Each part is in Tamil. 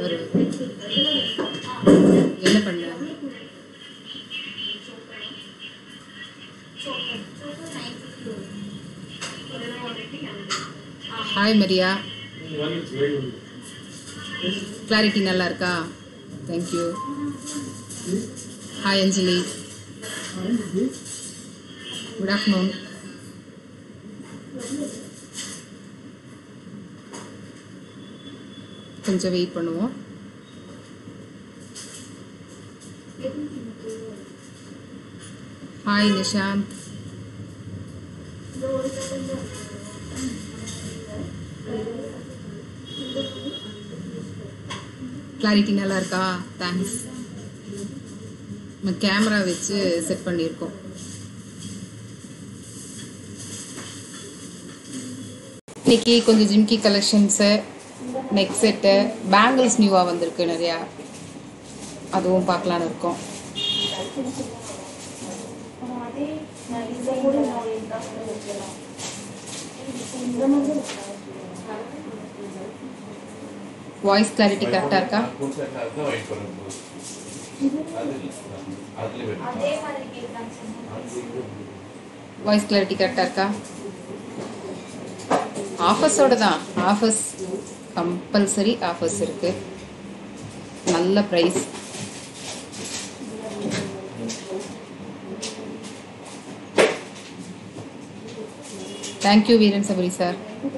ஒரு என்ன பண்ண ஹாய் மரியா கிளாரிட்டி நல்லா இருக்கா thank you hi Anjali good afternoon கொஞ்சம் வெயிட் பண்ணுவோம் ஹாய் நிஷாந்த் கிளாரிட்டி நல்லா இருக்கா தேங்க்ஸ் நம்ம கேமரா வச்சு செட் பண்ணியிருக்கோம் இன்னைக்கு கொஞ்சம் jhumki collections neck set bangles நியூவாக வந்திருக்கு நிறையா அதுவும் பார்க்கலான்னு இருக்கோம் வாய்ஸ் கிளாரிட்டி கரெக்டாக இருக்கா வாய்ஸ் கிளாரிட்டி கரெக்டாக இருக்கா ஆஃபர்ஸோட தான் ஆஃபர்ஸ் கம்பல்சரி ஆஃபர்ஸ் இருக்கு நல்ல ப்ரைஸ் தேங்க்யூ வீரன் சபரி சார்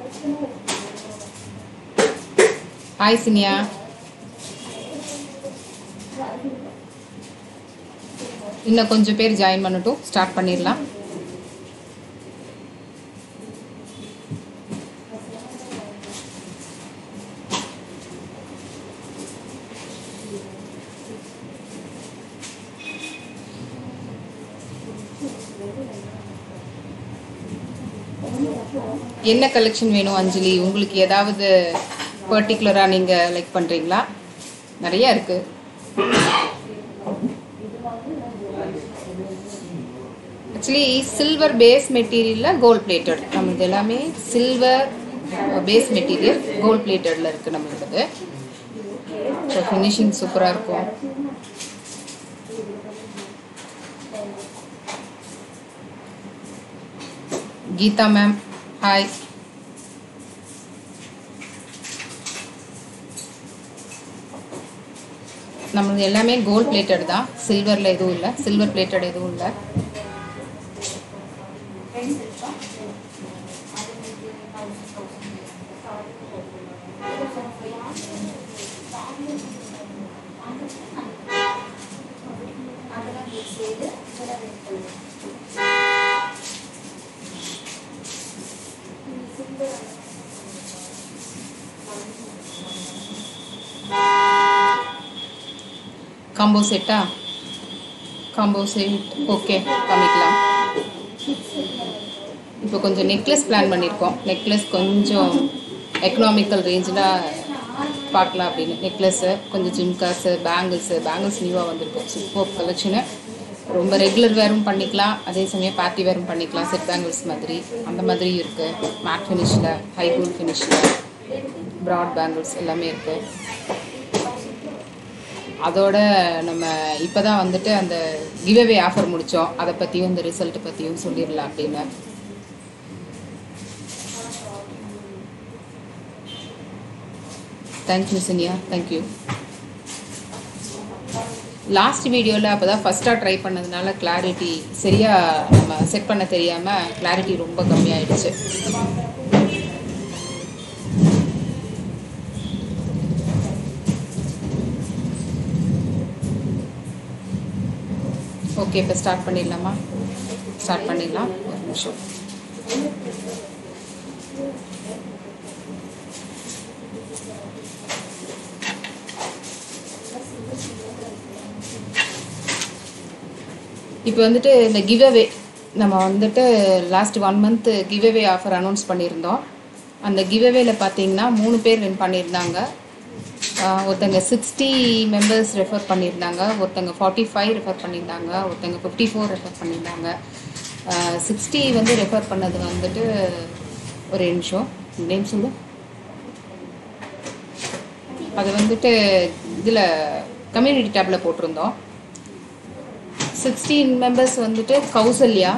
ஹாய் சினியா இன்னும் கொஞ்சம் பேர் ஜாயின் பண்ணட்டும் ஸ்டார்ட் பண்ணிடலாம் என்ன கலெக்ஷன் வேணும் அஞ்சலி உங்களுக்கு ஏதாவது பர்டிகுலராக நீங்கள் லைக் பண்ணுறீங்களா நிறையா இருக்குது ஆக்சுவலி சில்வர் பேஸ் மெட்டீரியலில் கோல்ட் பிளேட்டட் நம்மளது எல்லாமே சில்வர் பேஸ் மெட்டீரியல் கோல்ட் பிளேட்டடில் இருக்குது நம்மளது ஸோ ஃபினிஷிங் சூப்பராக இருக்கும் கீதா மேம் ஹாய் நம்மளது எல்லாமே கோல்ட் பிளேட்டட் தான் சில்வரில் எதுவும் இல்லை சில்வர் பிளேட்டட் எதுவும் இல்லை காம்போ செட்டா காம்போ செட் ஓகே காமிக்கலாம் இப்போ கொஞ்சம் நெக்லஸ் பிளான் பண்ணியிருக்கோம் நெக்லஸ் கொஞ்சம் எக்கனாமிக்கல் ரேஞ்சில் பார்க்கலாம் அப்படின்னு நெக்லஸ்ஸு கொஞ்சம் ஜிம்காஸு பேங்கிள்ஸு பேங்கிள்ஸ் நியூவாக வந்திருக்கும் சூப்பர் கலெக்ஷனு ரொம்ப ரெகுலர் வேரும் பண்ணிக்கலாம் அதே சமயம் பார்ட்டி வேரும் பண்ணிக்கலாம் செட் பேங்கிள்ஸ் மாதிரி அந்த மாதிரியும் இருக்குது மேட் ஃபினிஷில் ஹை கோல்ட் ஃபினிஷில் ப்ராட் பேங்கிள்ஸ் எல்லாமே இருக்குது அதோட நம்ம இப்போ தான் வந்துட்டு அந்த கிவ்அவே ஆஃபர் முடித்தோம் அதை பற்றியும் இந்த ரிசல்ட் பற்றியும் சொல்லிடலாம் அப்படின்னு தேங்க்யூ சினியா தேங்க்யூ லாஸ்ட் வீடியோவில் அப்போ தான் ஃபஸ்ட்டாக ட்ரை பண்ணதுனால கிளாரிட்டி சரியாக நம்ம செட் பண்ண தெரியாமல் கிளாரிட்டி ரொம்ப கம்மியாயிடுச்சு ஓகே இப்போ ஸ்டார்ட் பண்ணிடலாமா ஸ்டார்ட் பண்ணிடலாம் ஒரு நிமிஷம் இப்போ வந்துட்டு இந்த கிவ்அவே நம்ம வந்துட்டு last one month giveaway offer announce பண்ணியிருந்தோம் அந்த கிவ்அவேல பார்த்தீங்கன்னா மூணு பேர் வின் பண்ணியிருந்தாங்க ஆஹ் ஒருத்தங்க சிக்ஸ்டி மெம்பர்ஸ் ரெஃபர் பண்ணியிருந்தாங்க ஒருத்தங்க ஃபார்ட்டி ஃபைவ் ரெஃபர் பண்ணியிருந்தாங்க ஒருத்தங்க ஃபிஃப்டி ஃபோர் ரெஃபர் பண்ணியிருந்தாங்க சிக்ஸ்டி வந்து ரெஃபர் பண்ணது வந்துட்டு ஒரு நிமிஷம் நேம் சொல்லு அது வந்துட்டு இதில் கம்யூனிட்டி டேப்பில் போட்டிருந்தோம் சிக்ஸ்டீன் மெம்பர்ஸ் வந்துட்டு கௌசல்யா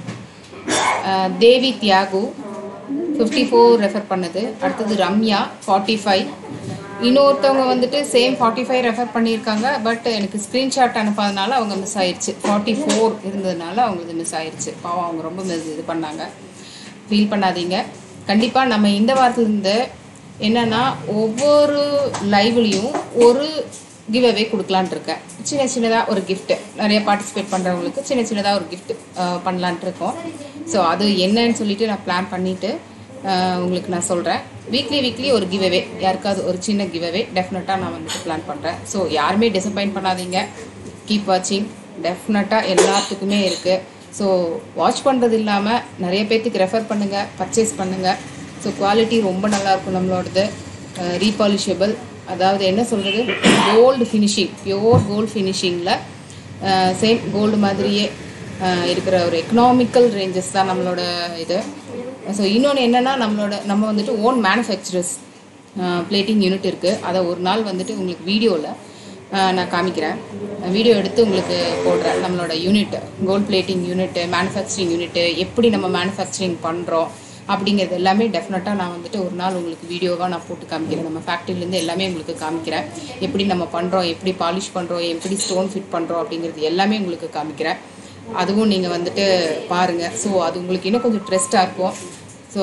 அஹ், Devi Thiyagu fifty four refer பண்ணது அடுத்தது ரம்யா ஃபார்ட்டி ஃபைவ் இன்னொருத்தவங்க வந்துட்டு சேம் ஃபார்ட்டி ஃபைவ் ரெஃபர் பண்ணியிருக்காங்க பட் எனக்கு ஸ்க்ரீன்ஷாட் அனுப்பாதனால அவங்க மிஸ் ஆயிடுச்சு ஃபார்ட்டி ஃபோர் இருந்ததுனால அவங்களுக்கு மிஸ் ஆயிடுச்சு பாவம் அவங்க ரொம்ப மிஸ் இது பண்ணாங்க ஃபீல் பண்ணாதீங்க கண்டிப்பாக நம்ம இந்த வாரத்துலேருந்து என்னன்னா ஒவ்வொரு லைவ்லேயும் ஒரு கிவ் அவே கொடுக்கலான்ட்டு இருக்கேன் சின்ன சின்னதாக ஒரு gift நிறைய பார்ட்டிசிபேட் பண்ணுறவங்களுக்கு சின்ன சின்னதாக ஒரு gift அஹ், பண்ணலான்ட்டு இருக்கோம் ஸோ அது என்னன்னு சொல்லிட்டு நான் பிளான் பண்ணிவிட்டு உங்களுக்கு நான் சொல்கிறேன் வீக்லி வீக்லி ஒரு கிவ் அவே யாருக்காவது ஒரு சின்ன கிவ் அவே டெஃபினட்டாக நான் வந்துட்டு பிளான் பண்ணுறேன் ஸோ யாருமே டிசப்பாயிண்ட் பண்ணாதீங்க கீப் வாட்சிங் டெஃபினட்டாக எல்லாத்துக்குமே இருக்குது ஸோ வாட்ச் பண்ணுறது இல்லாமல் நிறைய பேர்த்துக்கு ரெஃபர் பண்ணுங்கள் பர்ச்சேஸ் பண்ணுங்கள் ஸோ குவாலிட்டி ரொம்ப நல்லா இருக்கும் நம்மளோடது ரீபாலிஷபிள் அதாவது என்ன சொல்கிறது கோல்டு ஃபினிஷிங் பியோர் கோல்டு ஃபினிஷிங்கில் சேம் கோல்டு மாதிரியே அஹ், இருக்கிற ஒரு எக்கனாமிக்கல் ரேஞ்சஸ் தான் நம்மளோட இது ஸோ இன்னொன்று என்னென்னா நம்மளோட நம்ம வந்துட்டு ஓன் மேனுஃபேக்சரர்ஸ் பிளேட்டிங் யூனிட் இருக்குது அதை ஒரு நாள் வந்துட்டு உங்களுக்கு வீடியோவில் நான் காமிக்கிறேன் வீடியோ எடுத்து உங்களுக்கு போடுறேன் நம்மளோட unit gold plating unit manufacturing unit எப்படி நம்ம மேனுஃபேக்சரிங் பண்ணுறோம் அப்படிங்கிறது எல்லாமே டெஃபினட்டாக நான் வந்துட்டு ஒரு நாள் உங்களுக்கு வீடியோவாக நான் போட்டு காமிக்கிறேன் நம்ம ஃபேக்ட்ரிலேருந்து எல்லாமே உங்களுக்கு காமிக்கிறேன் எப்படி நம்ம பண்ணுறோம் எப்படி பாலிஷ் பண்ணுறோம் எப்படி ஸ்டோன் ஃபிட் பண்ணுறோம் அப்படிங்கிறது எல்லாமே உங்களுக்கு காமிக்கிறேன் அதுவும் நீங்கள் வந்துட்டு பாருங்கள் ஸோ அது உங்களுக்கு இன்னும் கொஞ்சம் ட்ரெஸ்ட்டாக இருக்கும் ஸோ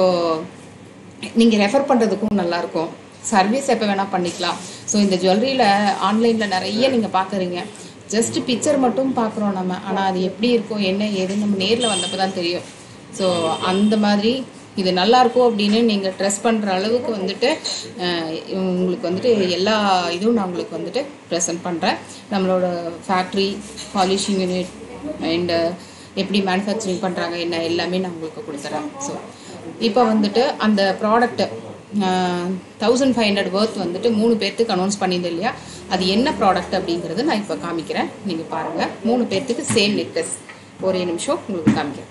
நீங்கள் ரெஃபர் பண்ணுறதுக்கும் நல்லாயிருக்கும் சர்வீஸ் எப்போ வேணால் பண்ணிக்கலாம் ஸோ இந்த ஜுவல்லரியில் ஆன்லைனில் நிறைய நீங்கள் பார்க்குறீங்க ஜஸ்ட் பிக்சர் மட்டும் பார்க்குறோம் நம்ம ஆனால் அது எப்படி இருக்கும் என்ன ஏதுன்னு நம்ம நேரில் வந்தப்போ தான் தெரியும் ஸோ அந்த மாதிரி இது நல்லா இருக்கும் அப்படின்னு நீங்கள் ட்ரெஸ் பண்ணுற அளவுக்கு வந்துட்டு அஹ், உங்களுக்கு வந்துட்டு எல்லா இதுவும் நான் உங்களுக்கு வந்துட்டு ப்ரெசென்ட் பண்ணுறேன் நம்மளோட ஃபேக்ட்ரி பாலிஷிங் யூனிட் அண்டு எப்படி மேனுஃபேக்சரிங் பண்ணுறாங்க என்ன எல்லாமே நான் உங்களுக்கு கொடுத்துறேன் ஸோ இப்போ வந்துட்டு அந்த product thousand five hundred worth வந்துட்டு மூணு பேர்த்துக்கு அனௌன்ஸ் பண்ணியிருந்தேன் இல்லையா அது என்ன ப்ராடக்ட் அப்படிங்கிறத நான் இப்போ காமிக்கிறேன் நீங்கள் பாருங்கள் மூணு பேர்த்துக்கு சேம் நெக்லஸ் ஒரே நிமிஷம் உங்களுக்கு காமிக்கிறேன்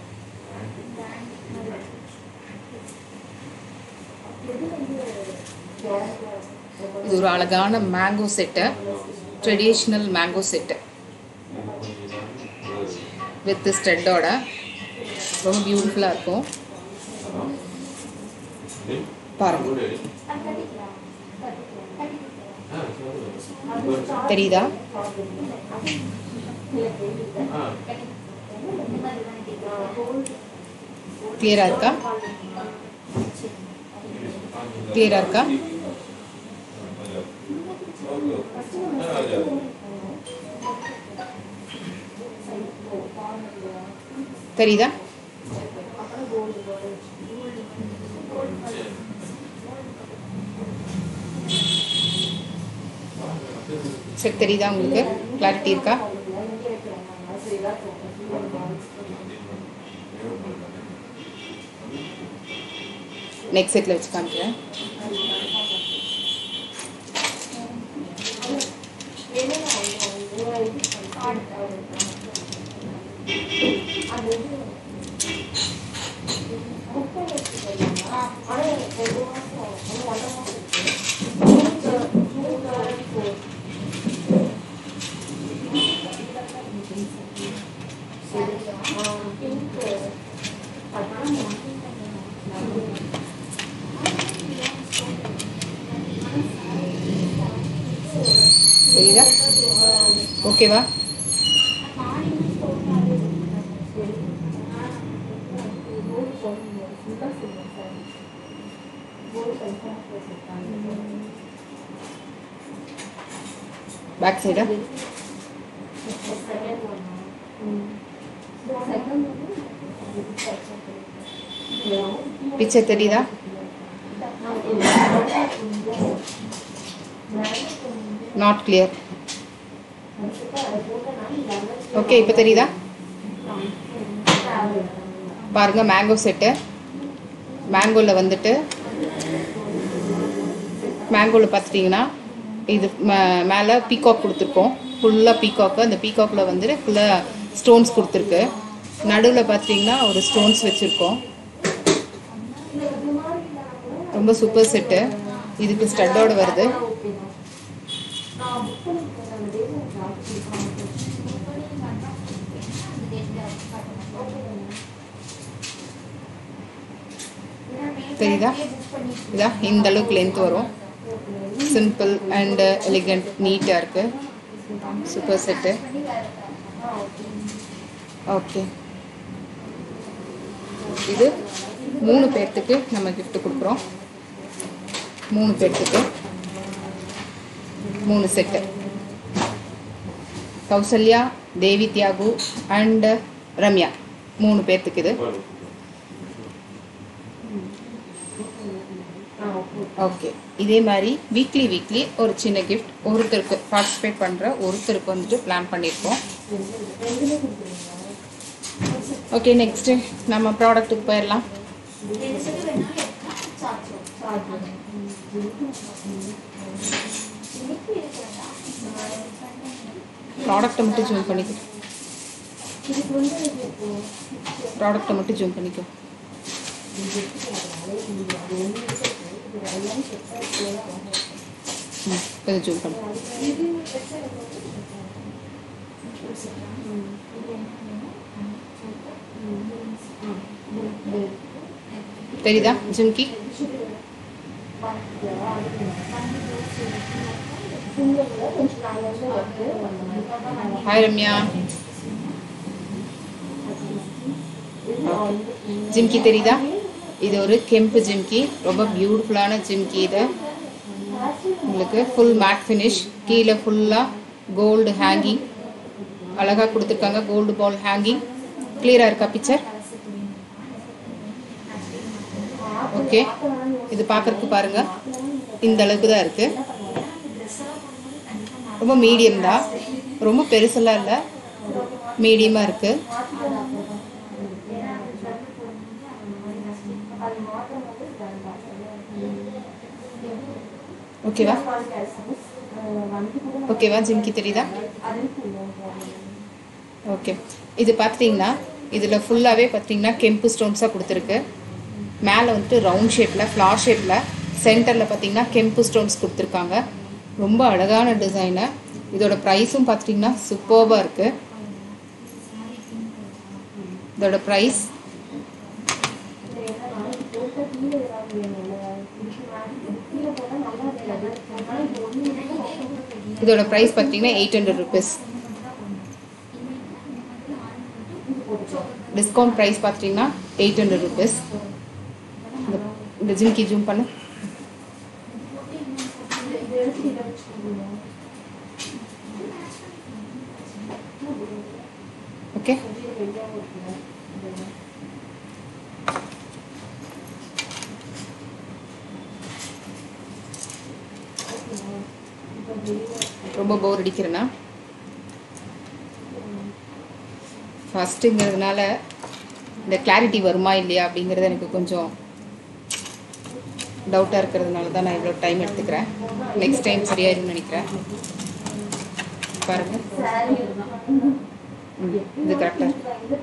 இது ஒரு அழகான mango set traditional mango set with ஸ்டெட்டோட ரொம்ப பியூட்டிஃபுல்லாக இருக்கும் பாருங்க தெரியுதா கிளியரா இருக்கா கிளியரா இருக்கா தெரியுதா சரி தெரியுதா உங்களுக்கு கிளாரிட்டி இருக்கா நெக்ஸ்ட் செட்டில் வச்சு காமிக்கிறேன் தெரியுதா ஓகேவா பேக் சைடா பிக்சர் தெரியுதா நாட் கிளியர் ஓகே இப்போ தெரியுதா பாருங்க மேங்கோ செட்டு மேங்கோவில் வந்துட்டு மேங்கோவில் பார்த்துட்டிங்கன்னா இது மே- மேலே பீகாக் கொடுத்துருக்கோம் ஃபுல்லாக பீகாக்கு அந்த பீகாக்கில் வந்துட்டு ஃபுல்லாக ஸ்டோன்ஸ் கொடுத்துருக்கு நடுவில் பார்த்தீங்கன்னா ஒரு ஸ்டோன்ஸ் வச்சுருக்கோம் ரொம்ப சூப்பர் செட்டு இதுக்கு ஸ்டட்டோட வருது தெரியுதா இதா இந்த அளவுக்கு லென்த் வரும் சிம்பிள் அண்ட் எலிகண்ட் நீட்டாக இருக்கு சூப்பர் செட்டு ஓகே இது மூணு பேர்த்துக்கு நம்ம gift கொடுக்குறோம் மூணு பேர்த்துக்கு மூணு செட்டு கௌசல்யா தேவி தியாகு அண்ட் ரம்யா மூணு பேர்த்துக்கு இது ஓகே இதே மாதிரி வீக்லி வீக்லி ஒரு சின்ன கிஃப்ட் ஒருத்தருக்கு பார்ட்டிசிபேட் பண்ணுற ஒருத்தருக்கு வந்துட்டு பிளான் பண்ணியிருக்கோம் ஓகே நெக்ஸ்ட்டு நம்ம ப்ராடக்ட்டுக்கு போயிடலாம் ப்ராடக்ட்டை மட்டும் ஜூம் பண்ணிக்கோ ப்ராடக்ட்டை மட்டும் ஜூம் பண்ணிக்கோ ம் கொஞ்சம் ஜூம் பண்ணு தெரியுதா ஜிம்கி ஹாய் ரம்யா ஜிம்கி தெரியுதா இது ஒரு கெம்பு ஜிம்கி ரொம்ப பியூட்டிஃபுல்லான ஜிம்கி இது உங்களுக்கு ஃபுல் மேட் ஃபினிஷ் கீழே ஃபுல்லாக கோல்டு ஹேங்கிங் அழகாக கொடுத்துருக்காங்க கோல்டு பால் ஹேங்கிங் கிளியராக இருக்கா பிக்சர் ஓகே இது பார்க்கறதுக்கு பாருங்க இந்த அளவுக்கு தான் இருக்கு ரொம்ப மீடியம் தான் ரொம்ப பெருசெல்லாம் இல்லை மீடியமாக இருக்கு ஓகேவா ஓகேவா ஜிம்கி தெரியுதா ஓகே இது பார்த்தீங்கன்னா இதில் ஃபுல்லாகவே பார்த்தீங்கன்னா கெம்பு ஸ்டோன்ஸாக கொடுத்துருக்கு மேலே வந்துட்டு ரவுண்ட் ஷேப்பில் ஃப்ளார் ஷேப்பில் சென்டரில் பார்த்தீங்கன்னா கெம்பு ஸ்டோன்ஸ் கொடுத்துருக்காங்க ரொம்ப அழகான டிசைனு இதோட ப்ரைஸும் பார்த்தீங்கன்னா சூப்பர்பாக இருக்குது இதோட ப்ரைஸ் இதோட ப்ரைஸ் பார்த்தீங்கன்னா eight hundred rupees discount price பார்த்தீங்கன்னா எயிட் ஹண்ட்ரட் ருபீஸ் இந்த ஜிம்கி ஜூம் பண்ணு ஓகே ரொம்ப போர் அடிக்கிறேன்னா ஃபஸ்ட்டுங்கிறதுனால இந்த கிளாரிட்டி வருமா இல்லையா அப்படிங்கிறது எனக்கு கொஞ்சம் டவுட்டாக இருக்கிறதுனால தான் நான் இவ்வளோ டைம் எடுத்துக்கிறேன் நெக்ஸ்ட் டைம் சரியாயிரும்னு நினைக்கிறேன் பாருங்க ம், இது கரெக்டாக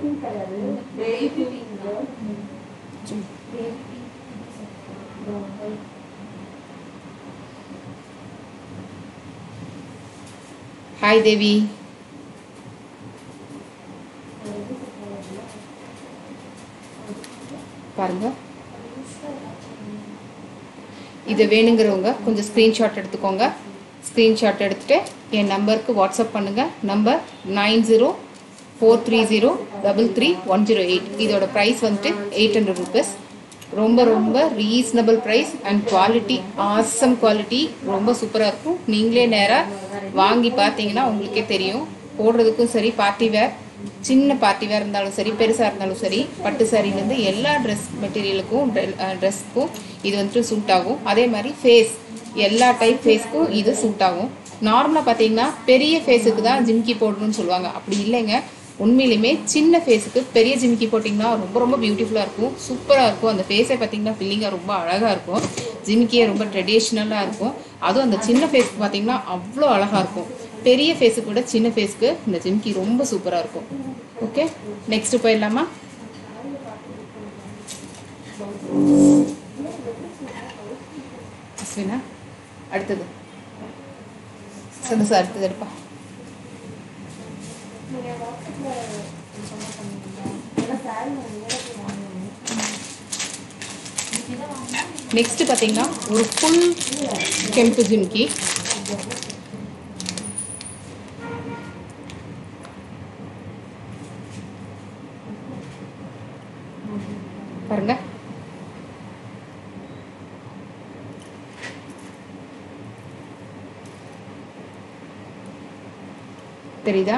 ஹாய் தேவி பாருங்க இது வேணுங்கிறவங்க கொஞ்சம் ஸ்க்ரீன்ஷாட் எடுத்துக்கோங்க ஸ்க்ரீன்ஷாட் எடுத்துட்டு என் நம்பருக்கு வாட்ஸ்அப் பண்ணுங்க number nine zero four three zero double three one zero eight இதோட ப்ரைஸ் வந்துட்டு எயிட் ஹண்ட்ரட் ருபீஸ் ரொம்ப ரொம்ப reasonable price and quality awesome quality ரொம்ப சூப்பராக இருக்கும் நீங்களே நேராக வாங்கி பார்த்தீங்கன்னா உங்களுக்கே தெரியும் போடுறதுக்கும் சரி பார்ட்டி வேர் சின்ன பார்ட்டி வேர் இருந்தாலும் சரி பெருசாக இருந்தாலும் சரி பட்டு சாரிலேருந்து எல்லா ட்ரெஸ் மெட்டீரியலுக்கும் ட்ரெஸ்க்கும் இது வந்துட்டு சூட் ஆகும் அதே மாதிரி ஃபேஸ் எல்லா டைப் ஃபேஸ்க்கும் இது சூட் ஆகும் நார்மலாக பார்த்தீங்கன்னா பெரிய ஃபேஸுக்கு தான் ஜிம்கி போடணும்னு சொல்லுவாங்க அப்படி இல்லைங்க உண்மையிலுமே சின்ன ஃபேஸுக்கு பெரிய ஜிமிக்கி போட்டிங்கன்னா ரொம்ப ரொம்ப பியூட்டிஃபுல்லாக இருக்கும் சூப்பராக இருக்கும் அந்த ஃபேஸை பார்த்தீங்கன்னா ஃபில்லிங்காக ரொம்ப அழகாக இருக்கும் ஜிமிக்கியே ரொம்ப ட்ரெடிஷ்னலாக இருக்கும் அதுவும் அந்த சின்ன ஃபேஸ்க்கு பார்த்தீங்கன்னா அவ்வளோ அழகாக இருக்கும் பெரிய ஃபேஸுக்கு விட சின்ன ஃபேஸ்க்கு இந்த ஜிமிக்கி ரொம்ப சூப்பராக இருக்கும் ஓகே நெக்ஸ்ட் போயிடலாமா அஸ்வினா அடுத்தது சந்தோஷம் அடுத்தது எடுப்பா நெக்ஸ்ட் பார்த்தீங்கன்னா ஒரு ஃபுல் கெம்பு ஜிம்கி பாருங்க தெரியுதா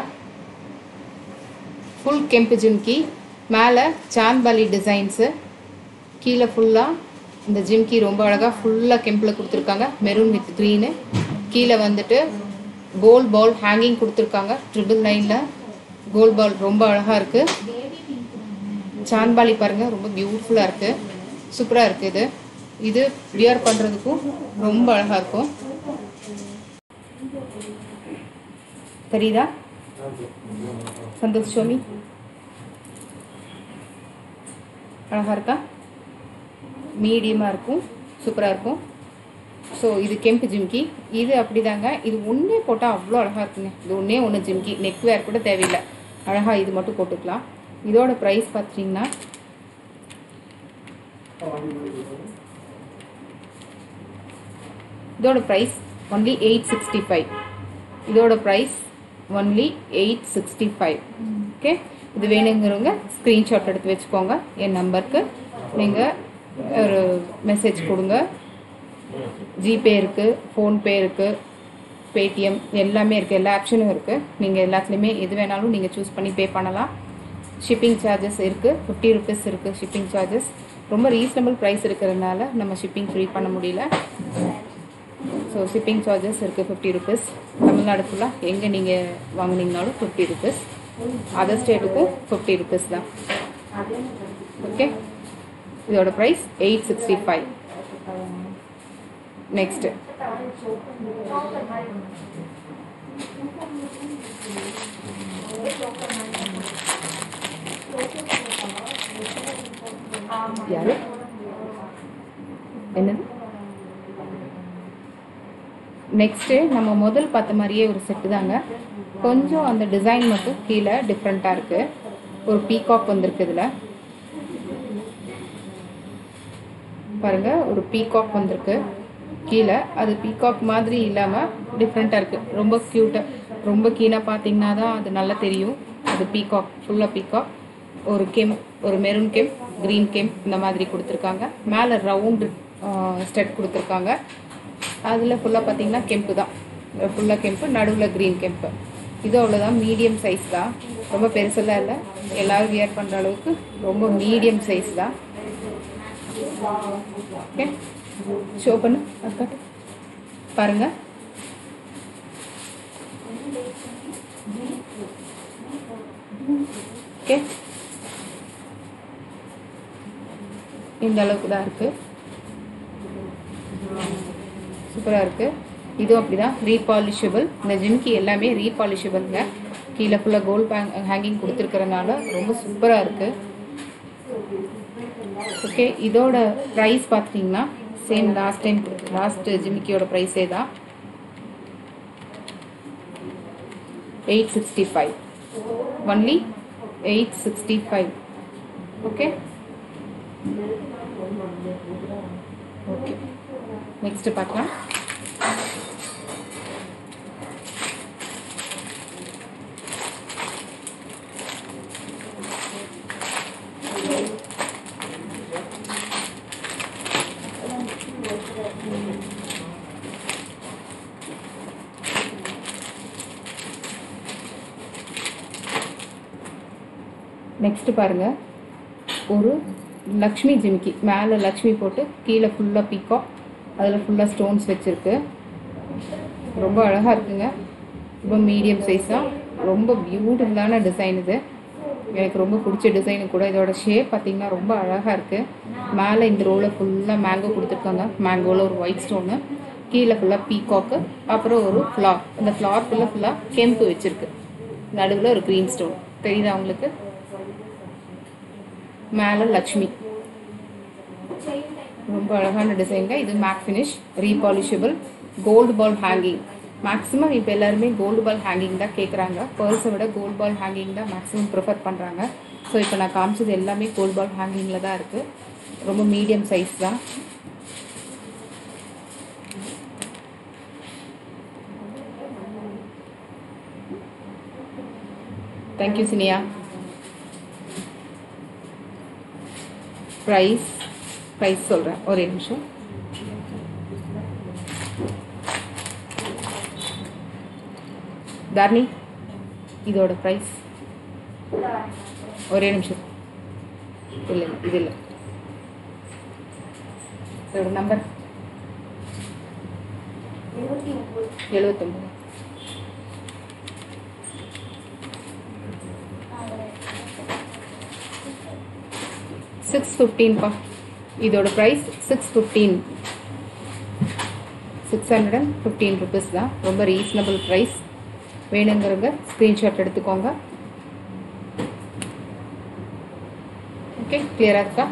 ஃபுல் கெம்பு ஜிம்கி மேலே சான்பாலி டிசைன்ஸு கீழே ஃபுல்லாக இந்த ஜிம்கி ரொம்ப அழகாக ஃபுல்லாக கெம்பில் கொடுத்துருக்காங்க மெரூன் வித் க்ரீனு கீழே வந்துட்டு கோல் பால் ஹேங்கிங் கொடுத்துருக்காங்க ட்ரிபிள் நைனில் கோல் பால் ரொம்ப அழகாக இருக்குது சான்பாலி பாருங்கள் ரொம்ப பியூட்டிஃபுல்லாக இருக்குது சூப்பராக இருக்குது இது இது வியர் பண்ணுறதுக்கும் ரொம்ப அழகாக இருக்கும் தெரியுதா சந்தோஷ் சோமி அழகாக இருக்கா மீடியமாக இருக்கும் சூப்பராக இருக்கும் ஸோ இது கெம்பு ஜிம்கி இது அப்படிதாங்க இது ஒன்றே போட்டால் அவ்வளோ அழகாக இருக்குங்க இது ஒன்றே ஒன்று ஜிம்கி நெக் வேர் கூட தேவையில்லை அழகாக இது மட்டும் போட்டுக்கலாம் இதோட ப்ரைஸ் பார்த்தீங்கன்னா இதோட price only eight sixty five இதோட price only eight sixty five okay இது வேணுங்கிறவங்க ஸ்க்ரீன்ஷாட் எடுத்து வச்சுக்கோங்க என் நம்பருக்கு நீங்கள் ஒரு மெசேஜ் கொடுங்க ஜிபே இருக்குது ஃபோன்பே இருக்குது பேடிஎம் எல்லாமே இருக்குது எல்லா ஆப்ஷனும் இருக்குது நீங்கள் எல்லாத்துலேயுமே எது வேணாலும் நீங்கள் சூஸ் பண்ணி பே பண்ணலாம் ஷிப்பிங் சார்ஜஸ் இருக்குது ஃபிஃப்டி ருபீஸ் இருக்குது ஷிப்பிங் சார்ஜஸ் ரொம்ப ரீசனபிள் ப்ரைஸ் இருக்கிறதுனால நம்ம ஷிப்பிங் ஃப்ரீ பண்ண முடியல ஸோ ஷிப்பிங் சார்ஜஸ் இருக்குது ஃபிஃப்டி ருபீஸ் தமிழ்நாடு ஃபுல்லாக எங்கே நீங்கள் வாங்குனீங்கனாலும் ஃபிஃப்டி ருபீஸ் அதர் ஸ்டேட்டுக்கும் ஃபிஃப்டி ருபீஸ் தான் ஓகே இதோட price eight sixty five next யாரு என்னது நெக்ஸ்ட்டு நம்ம முதல் பார்த்த மாதிரியே ஒரு செட்டு தாங்க கொஞ்சம் அந்த டிசைன் மட்டும் கீழே டிஃப்ரெண்ட்டாக இருக்குது ஒரு பீகாக் வந்திருக்கு இதில் பாருங்க ஒரு பீகாக் வந்திருக்கு கீழே அது பீகாக் மாதிரி இல்லாமல் டிஃப்ரெண்ட்டாக இருக்குது ரொம்ப க்யூட்டாக ரொம்ப கீழே பார்த்தீங்கன்னா தான் அது நல்லா தெரியும் அது பீகாக் ஃபுல்லாக பீகாக் ஒரு கெம் ஒரு மெரூன் கெம் க்ரீன் கெம் இந்த மாதிரி கொடுத்துருக்காங்க மேலே ரவுண்டு ஸ்டெட் கொடுத்துருக்காங்க அதில் ஃபுல்லாக பார்த்தீங்கன்னா கெம்பு தான் ஃபுல்லாக கெம்பு நடுவில் க்ரீன் கெம்பு இது அவ்வளோதான் மீடியம் சைஸ் தான் ரொம்ப பெருசெல்லாம் இல்லை எல்லோரும் வியர் பண்ணுற அளவுக்கு ரொம்ப மீடியம் சைஸ் தான் ஓகே ஷோ பண்ணு அக்கா பாருங்க ஓகே இந்த அளவுக்கு தான் இருக்கு சூப்பராக இருக்கு இதுவும் அப்படிதான் ரீபாலிஷபிள் இந்த ஜிம்கி எல்லாமே ரீபாலிஷபிள்ங்க கீழே ஃபுல்லாக கோல்ட் ஹேங்கிங் கொடுத்துருக்கறனால ரொம்ப சூப்பராக இருக்குது ஓகே இதோட ப்ரைஸ் பார்த்தீங்கன்னா சேம் லாஸ்ட் டைம் லாஸ்ட் ஜிமிக்கியோட ப்ரைஸே தான் eight sixty five only eight sixty five okay okay next பார்க்கலாம் நெக்ஸ்ட் பாருங்க ஒரு லக்ஷ்மி ஜிமிக்கி மேலே லக்ஷ்மி போட்டு கீழே ஃபுல்லாக பீக்கோ அதில் ஃபுல்லாக ஸ்டோன்ஸ் வச்சுருக்கு ரொம்ப அழகாக இருக்குங்க ரொம்ப மீடியம் சைஸாக ரொம்ப பியூட்டிஃபுல்லான டிசைன் இது எனக்கு ரொம்ப பிடிச்ச டிசைனு கூட இதோட ஷேப் பார்த்தீங்கன்னா ரொம்ப அழகாக இருக்குது மேலே இந்த ரோவில் ஃபுல்லாக மேங்கோ கொடுத்துருக்காங்க மேங்கோவில் ஒரு ஒயிட் ஸ்டோனு கீழே ஃபுல்லாக பீகாக்கு அப்புறம் ஒரு ஃப்ளார் இந்த ஃப்ளார் ஃபுல்லாக ஃபுல்லாக கெம்பு வச்சுருக்கு நடுவில் ஒரு க்ரீன் ஸ்டோன் தெரியுதா உங்களுக்கு மேலே லக்ஷ்மி ரொம்ப அழகான டிசைன்ங்க இது matte finish repolishable gold ball hanging maximum இப்போ எல்லாருமே கோல்டு பால் ஹேங்கிங் தான் கேட்குறாங்க பேர்ஸை விட கோல்டு பால் ஹேங்கிங் தான் மேக்ஸிமம் ப்ரிஃபர் பண்ணுறாங்க ஸோ இப்போ நான் காமிச்சது எல்லாமே கோல்டு பால் ஹேங்கிங்கில் தான் இருக்குது ரொம்ப மீடியம் சைஸ் தான் தேங்க்யூ சினியா ப்ரைஸ் ப்ரைஸ் சொல்கிறேன் ஒரே நிமிஷம் தார்னி இதோட ப்ரைஸ் ஒரே நிமிஷம் இல்லை இல்லை இது இல்லை இதோட நம்பர் எழுபத்தொம்பது சிக்ஸ் ஃபிஃப்டீன்ப்பா இதோட price six fifteen six hundred and fifteen rupees தான் ரொம்ப ரீசனபிள் ப்ரைஸ் வேணுங்கிறவங்க ஸ்க்ரீன்ஷாட் எடுத்துக்கோங்க ஓகே கிளியராக இருக்கா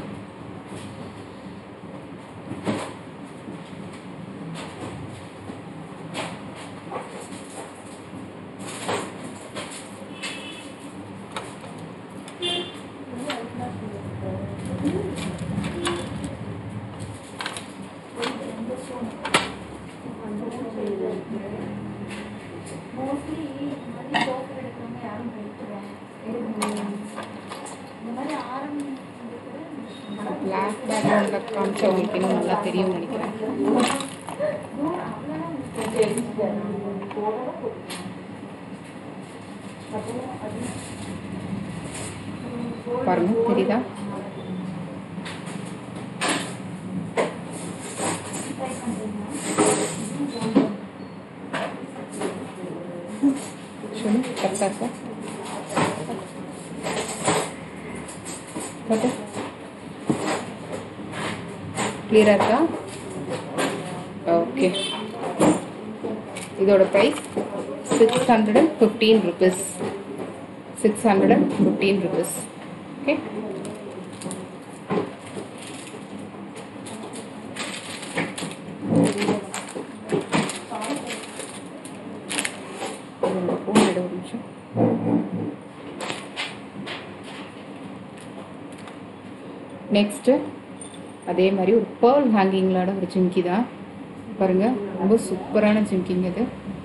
பிளாக் பேக்ரவுண்டில் காமிச்சா உங்களுக்கு இன்னும் நல்லா தெரியும்னு நினைக்கிறேன் பாருங்க தெரியுதா சொல்லு கரெக்டாக சார் காட்டு கிளியராக இருக்கா ஓகே இதோட price six hundred and fifteen rupees six hundred and fifteen rupees okay phone எடு ஒரு நிமிஷம் நெக்ஸ்ட்டு அதே மாதிரி ஒரு பேர்ல் ஹேங்கிங்களோட ஒரு ஜிம்கி தான் பாருங்க ரொம்ப சூப்பரான ஜிம்கிங் இது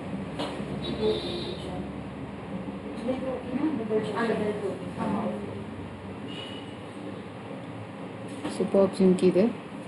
சூப்பர் ஜிம்கி இது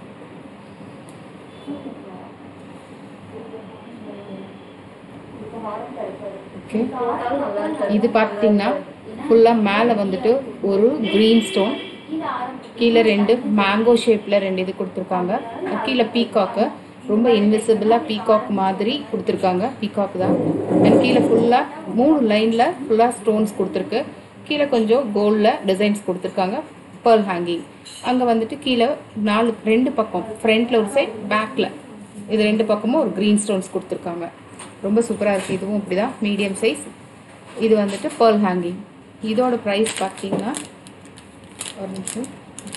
ஓகே இது பார்த்தீங்கன்னா ஃபுல்லாக மேலே வந்துட்டு ஒரு க்ரீன் ஸ்டோன் கீழே ரெண்டு மேங்கோ ஷேப்பில் ரெண்டு இது கொடுத்துருக்காங்க கீழே பீகாக்கு ரொம்ப இன்விசிபிளாக பீகாக் மாதிரி கொடுத்துருக்காங்க பீகாக் தான் அண்ட் கீழே ஃபுல்லாக மூணு லைனில் ஃபுல்லாக ஸ்டோன்ஸ் கொடுத்துருக்கு கீழே கொஞ்சம் கோல்டில் டிசைன்ஸ் கொடுத்துருக்காங்க பேர்ல் ஹேங்கிங் அங்கே வந்துட்டு கீழே நாலு ரெண்டு பக்கம் ஃப்ரண்ட்டில் ஒரு சைட் பேக்கில் இது ரெண்டு பக்கமும் ஒரு க்ரீன் ஸ்டோன்ஸ் கொடுத்துருக்காங்க ரொம்ப சூப்பராக இருக்குது இதுவும் இப்படி தான் மீடியம் சைஸ் இது வந்துட்டு பேர்ல் ஹேங்கிங் இதோட ப்ரைஸ் பார்த்தீங்கன்னா ஒரு நிமிஷம்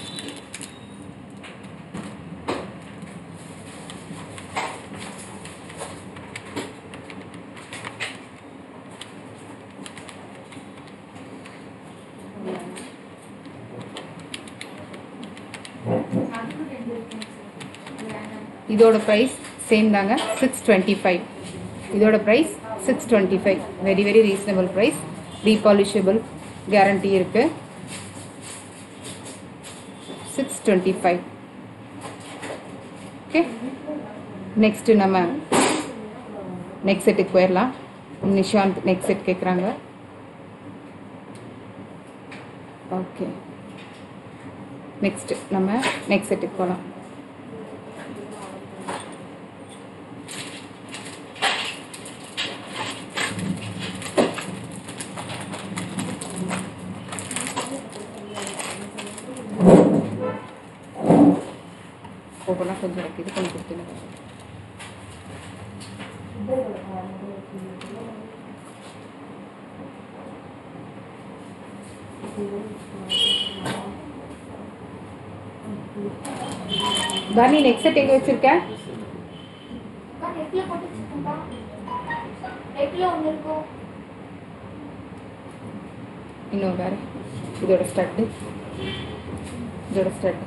இதோட ப்ரைஸ் சேம் தாங்க சிக்ஸ் டுவெண்ட்டி ஃபைவ் இதோட price six twenty five very very reasonable price repolishable guarantee இருக்குது six twenty five okay next நம்ம நெக்ஸ்ட் செட்டுக்கு போயிடலாம் நிஷாந்த் நெக்ஸ்ட் செட் கேட்குறாங்க ஓகே நெக்ஸ்ட் நம்ம நெக்ஸ்ட் செட்டுக்கு போகலாம் ஃபோட்டோலாம் கொஞ்சம் எனக்கு இது பண்ணி கொடுத்துருங்க தானி நெக்ஸ்ட் செட் எங்கே வச்சிருக்க உள்ள ஒன்று இருக்கும் இன்னும் வேறு இதோட ஸ்டட்டு இதோட ஸ்டட்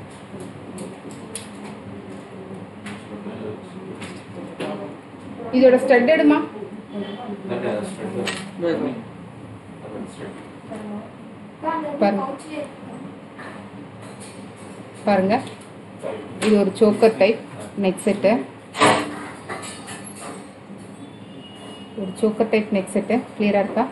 இதோட ஸ்டட் எடுமா பாருங்க. பவுச்லேயே பாருங்க இது ஒரு சோக்கர் டைப் நெக் செட்டு ஒரு சோக்கர் டைப் நெக் செட்டு கிளியராக இருக்கா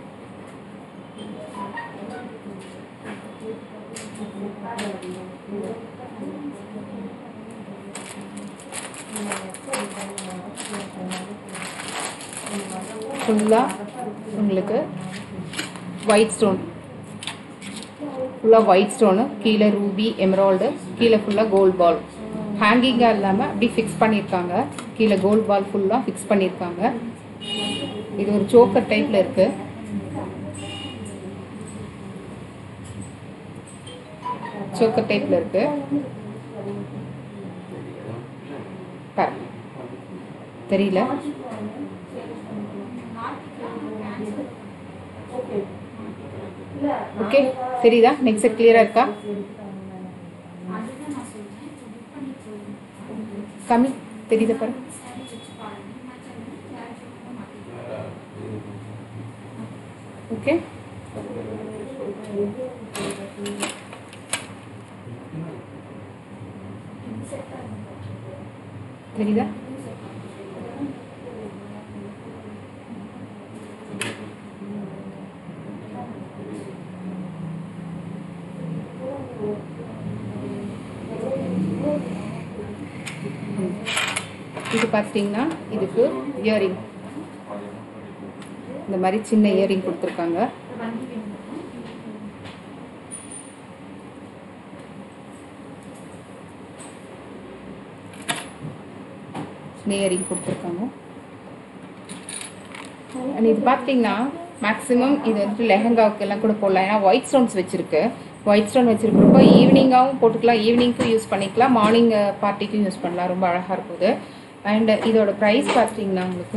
ஃபுல்லாக உங்களுக்கு ஒயிட் ஸ்டோன் ஃபுல்லாக ஒயிட் ஸ்டோனு கீழே ரூபி எமரால்டு கீழே ஃபுல்லாக கோல்ட் பால் ஹேங்கிங்காக இல்லாமல் அப்படி ஃபிக்ஸ் பண்ணியிருக்காங்க கீழே கோல்ட் பால் ஃபுல்லாக ஃபிக்ஸ் பண்ணியிருக்காங்க இது ஒரு சோக்கர் டைப்பில் இருக்குது சோக்கர் டைப்பில் இருக்குது பாருங்க தெரியல ஓகே தெரியுதா நெக்ஸ்ட் செட் கிளியராக இருக்கா அதுதான் நான் சொல்றேன் புக் பண்ணி போயிருந்தேன் கம்மி தெரியுதா பாரு சாரி வச்சு பாருங்க நான் சொன்னேன் சாரி வச்சு மாட்டேன் ஓகே தெரியுதா இது பார்த்தீங்கன்னா இதுக்கு இயரிங் இந்த மாதிரி சின்ன இயரிங் கொடுத்துருக்காங்க வண்டி வேணுமா சின்ன இயரிங் கொடுத்துருக்காங்க அண்ட் இது பார்த்தீங்கன்னா மேக்ஸிமம் இது வந்துட்டு லெஹங்காவுக்கு எல்லாம் கூட போடலாம் ஏன்னா ஒயிட் ஸ்டோன்ஸ் வச்சுருக்கு ஒயிட் ஸ்டோன் வச்சுருக்கிறப்போ ஈவினிங்காகவும் போட்டுக்கலாம் ஈவினிங்க்கும் யூஸ் பண்ணிக்கலாம் மார்னிங் பார்ட்டிக்கும் யூஸ் பண்ணலாம் ரொம்ப அழகாக இருக்குது அண்ட் இதோட ப்ரைஸ் பார்த்தீங்கன்னா உங்களுக்கு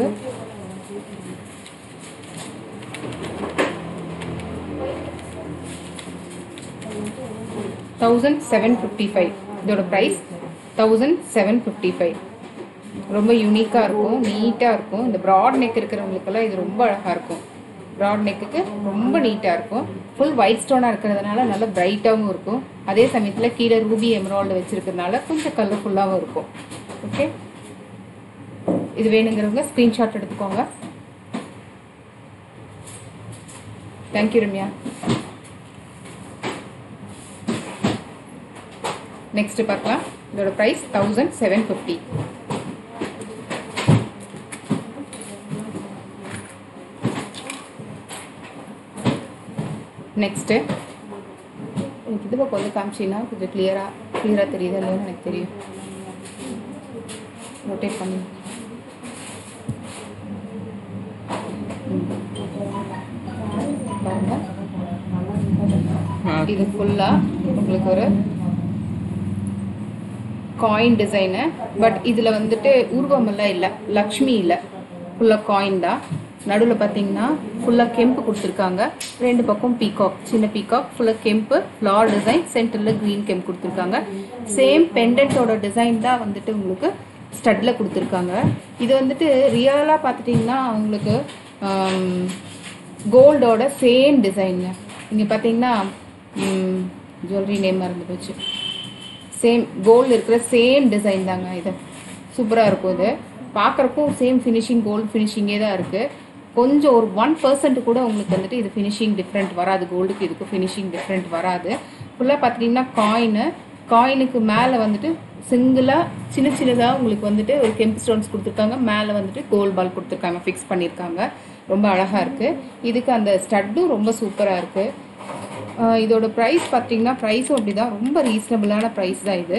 தௌசண்ட் செவன் ஃபிஃப்டி ஃபைவ் இதோட price thousand seven fifty five ரொம்ப யூனிக்காக இருக்கும் நீட்டாக இருக்கும் இந்த ப்ராட் நெக் இருக்கிறவங்களுக்கெல்லாம் இது ரொம்ப அழகாக இருக்கும் ப்ராட் நெக்குக்கு ரொம்ப நீட்டாக இருக்கும் ஃபுல் ஒயிட் ஸ்டோனாக இருக்கிறதுனால நல்ல பிரைட்டாகவும் இருக்கும் அதே சமயத்தில் கீழே ரூபி எமரால்டு வச்சுருக்கிறதுனால கொஞ்சம் கலர்ஃபுல்லாகவும் இருக்கும் ஓகே இது வேணுங்கிறவங்க ஸ்க்ரீன்ஷாட் எடுத்துக்கோங்க தேங்க்யூ ரம்யா நெக்ஸ்ட் பார்க்கலாம் இதோட price thousand seven fifty next எனக்கு இது பக்கம் வந்து காமிச்சின்னா கொஞ்சம் கிளியராக கிளியராக தெரியுது இல்லைன்னு எனக்கு தெரியும் ரொட்டேட் பண்ணி ம். பாருங்க இது ஃபுல்லாக உங்களுக்கு ஒரு காயின் டிசைனு பட் இதில் வந்துட்டு உருவமெல்லாம் இல்லை லக்ஷ்மி இல்லை ஃபுல்லாக காயின் தான் நடுவில் பார்த்தீங்கன்னா ஃபுல்லாக கெம்பு கொடுத்துருக்காங்க ரெண்டு பக்கம் பீகாக் சின்ன பீகாக் ஃபுல்லாக கெம்பு ஃப்ளார் டிசைன் சென்டரில் க்ரீன் கெம்ப் கொடுத்துருக்காங்க சேம் பெண்டன்ட்டோட டிசைன் தான் வந்துட்டு உங்களுக்கு ஸ்டட்டில் கொடுத்துருக்காங்க இது வந்துட்டு ரியலாக பார்த்துட்டிங்கன்னா உங்களுக்கு கோல்டோட சேம் டிசைனுங்க இங்கே பார்த்தீங்கன்னா ஜுவல்லரி நேம் மறந்து போச்சு சேம் கோல்டு இருக்கிற சேம் டிசைன் தாங்க இது சூப்பராக இருக்கும் இது பார்க்குறக்கும் சேம் ஃபினிஷிங் கோல்டு ஃபினிஷிங்கே தான் இருக்குது கொஞ்சம் ஒரு ஒன் பர்சன்ட் கூட உங்களுக்கு வந்துட்டு இது ஃபினிஷிங் டிஃப்ரெண்ட் வராது கோல்டுக்கு இதுக்கு ஃபினிஷிங் டிஃப்ரெண்ட் வராது ஃபுல்லாக பார்த்துட்டிங்கன்னா காயினு காயினுக்கு மேலே வந்துட்டு சிங்கிளாக சின்ன சின்னதாக உங்களுக்கு வந்துட்டு ஒரு கெம்ப் ஸ்டோன்ஸ் கொடுத்துருக்காங்க மேலே வந்துட்டு கோல்ட் பால் கொடுத்துருக்காங்க ஃபிக்ஸ் பண்ணியிருக்காங்க ரொம்ப அழகாக இருக்குது இதுக்கு அந்த ஸ்டட்டும் ரொம்ப சூப்பராக இருக்குது ஆஹ் இதோட ப்ரைஸ் பார்த்தீங்கன்னா ப்ரைஸும் அப்படி தான் ரொம்ப ரீசனபிளான ப்ரைஸ் தான் இது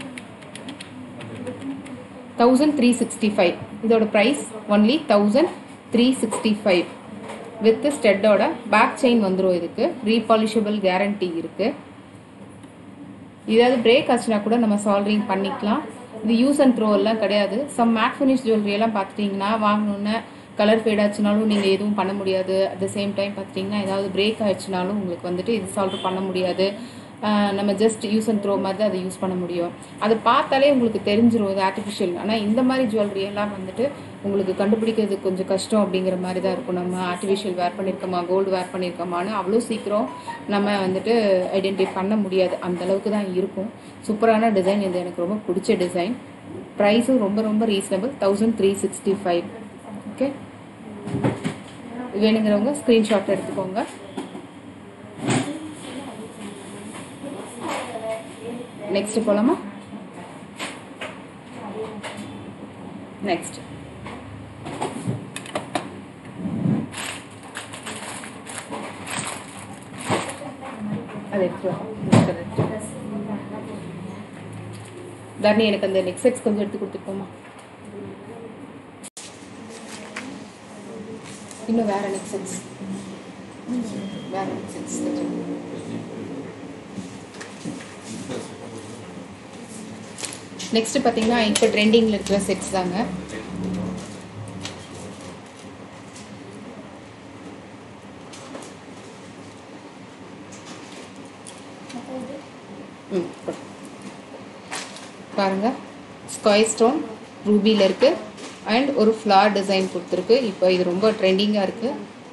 தௌசண்ட் த்ரீ சிக்ஸ்டி ஃபைவ் இதோட price only thousand three sixty five with ஸ்டெட்டோட பேக் செயின் வந்துடும் இதுக்கு ரீபாலிஷபிள் கேரண்டி இருக்குது ஏதாவது பிரேக் ஆச்சுன்னா கூட நம்ம சால்வரிங் பண்ணிக்கலாம் இது யூஸ் அண்ட் த்ரோ எல்லாம் கிடையாது சம் மேட் ஃபினிஷ் ஜுவல்லரி எல்லாம் பார்த்துட்டிங்கன்னா வாங்கணுன்னு கலர் ஃபேட் ஆச்சுனாலும் நீங்கள் எதுவும் பண்ண முடியாது அட் த சேம் டைம் பார்த்தீங்கன்னா ஏதாவது பிரேக் ஆயிடுச்சுனாலும் உங்களுக்கு வந்துட்டு இது சால்வ் பண்ண முடியாது ஆஹ் நம்ம ஜஸ்ட் யூஸ் அண்ட் த்ரோ மாதிரி தான் அதை யூஸ் பண்ண முடியும் அதை பார்த்தாலே உங்களுக்கு தெரிஞ்சிரும் இது ஆர்டிஃபிஷியல் ஆனால் இந்த மாதிரி ஜுவல்லரி எல்லாம் வந்துட்டு உங்களுக்கு கண்டுபிடிக்கிறது கொஞ்சம் கஷ்டம் அப்படிங்கிற மாதிரி தான் இருக்கும் நம்ம ஆர்டிஃபிஷியல் வேர் பண்ணியிருக்கோமா கோல்டு வேர் பண்ணியிருக்கோமான்னு அவ்வளோ சீக்கிரம் நம்ம வந்துட்டு ஐடென்டிஃபை பண்ண முடியாது அந்த அளவுக்கு தான் இருக்கும் சூப்பரான டிசைன் இது எனக்கு ரொம்ப பிடிச்ச டிசைன் ப்ரைஸும் ரொம்ப ரொம்ப reasonable thousand three sixty five okay வேணுங்கிறவங்க ஸ்க்ரீன்ஷாட் எடுத்துக்கோங்க நெக்ஸ்ட் போலாமா நெக்ஸ்ட் அது எடுத்து வா. அது எடுத்து வா. தர்ணி எனக்கு அந்த நெக் செட்ஸ் கொஞ்சம் எடுத்து கொடுத்துருக்கோமா இன்னும் வேற நெக் செட்ஸ் வேற நெக் செட்ஸ் நெக்ஸ்ட் பார்த்தீங்கன்னா இப்போ ட்ரெண்டிங்கில் இருக்கிற செட்ஸ் தாங்க ம் கொடு. பாருங்க ஸ்கொயர் ஸ்டோன் ரூபியில் இருக்கு அண்ட் ஒரு ஃப்ளார் டிசைன் கொடுத்துருக்கு இப்போ இது ரொம்ப ட்ரெண்டிங்காக இருக்கு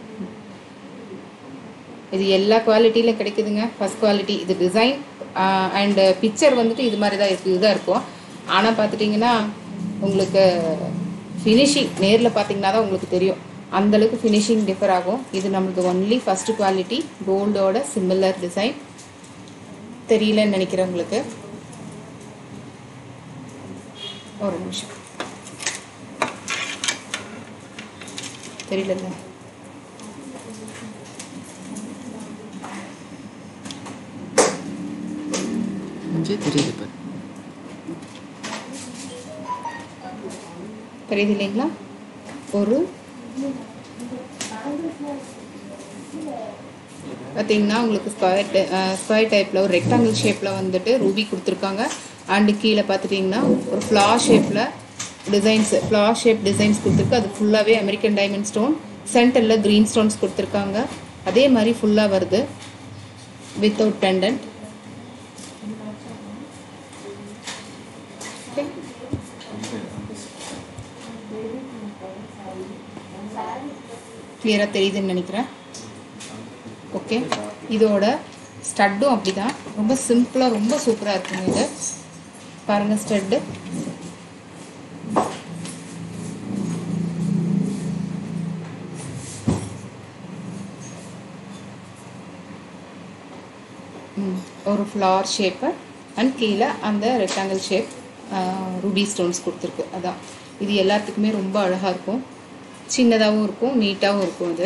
இது எல்லா குவாலிட்டியிலும் கிடைக்குதுங்க ஃபர்ஸ்ட் குவாலிட்டி இது டிசைன் அண்ட் பிக்சர் வந்துட்டு இது மாதிரி தான் இருக்கு இதுதான் இருக்கும் ஆனால் பார்த்துட்டிங்கன்னா உங்களுக்கு ஃபினிஷிங் நேரில் பார்த்தீங்கன்னா தான் உங்களுக்கு தெரியும் அந்த அளவுக்கு ஃபினிஷிங் டிஃபர் ஆகும் இது நம்மளுக்கு ஒன்லி ஃபர்ஸ்ட் குவாலிட்டி கோல்டோட சிமிலர் டிசைன் தெரியலன்னு நினைக்கிறேன் உங்களுக்கு ஒரு நிமிஷம் தெரியலங்க கொஞ்சம் தெரியுது பாரு தெரியுது இல்லைங்களா ஒரு பார்த்தீங்கன்னா உங்களுக்கு ஸ்கொயர் ஸ்கொயர் டைப்பில் ஒரு ரெக்டாங்கிள் ஷேப்பில் வந்துட்டு ரூபி கொடுத்துருக்காங்க அண்டு கீழே பார்த்துட்டிங்கன்னா ஒரு ஃப்ளா ஷேப்பில் டிசைன்ஸ் ஃப்ளா ஷேப் டிசைன்ஸ் கொடுத்துருக்கு அது ஃபுல்லாகவே அமெரிக்கன் டைமண்ட் ஸ்டோன் சென்டரில் க்ரீன் ஸ்டோன்ஸ் கொடுத்துருக்காங்க அதே மாதிரி ஃபுல்லாக வருது வித்தவுட் பெண்டன்ட் ஓகே கிளியராக தெரியுதுன்னு நினைக்கிறேன் ஓகே இதோட ஸ்டட்டும் அப்படிதான் ரொம்ப சிம்பிளாக ரொம்ப சூப்பராக இருக்குங்க இது பாருங்க ஸ்டட்டு ஒரு ஃப்ளவர் ஷேப்பு அண்ட் கீழே அந்த ரெக்டாங்கிள் ஷேப் ரூபி ஸ்டோன்ஸ் கொடுத்துருக்கு அதான் இது எல்லாத்துக்குமே ரொம்ப அழகாக இருக்கும் சின்னதாகவும் இருக்கும் நீட்டாகவும் இருக்கும் இது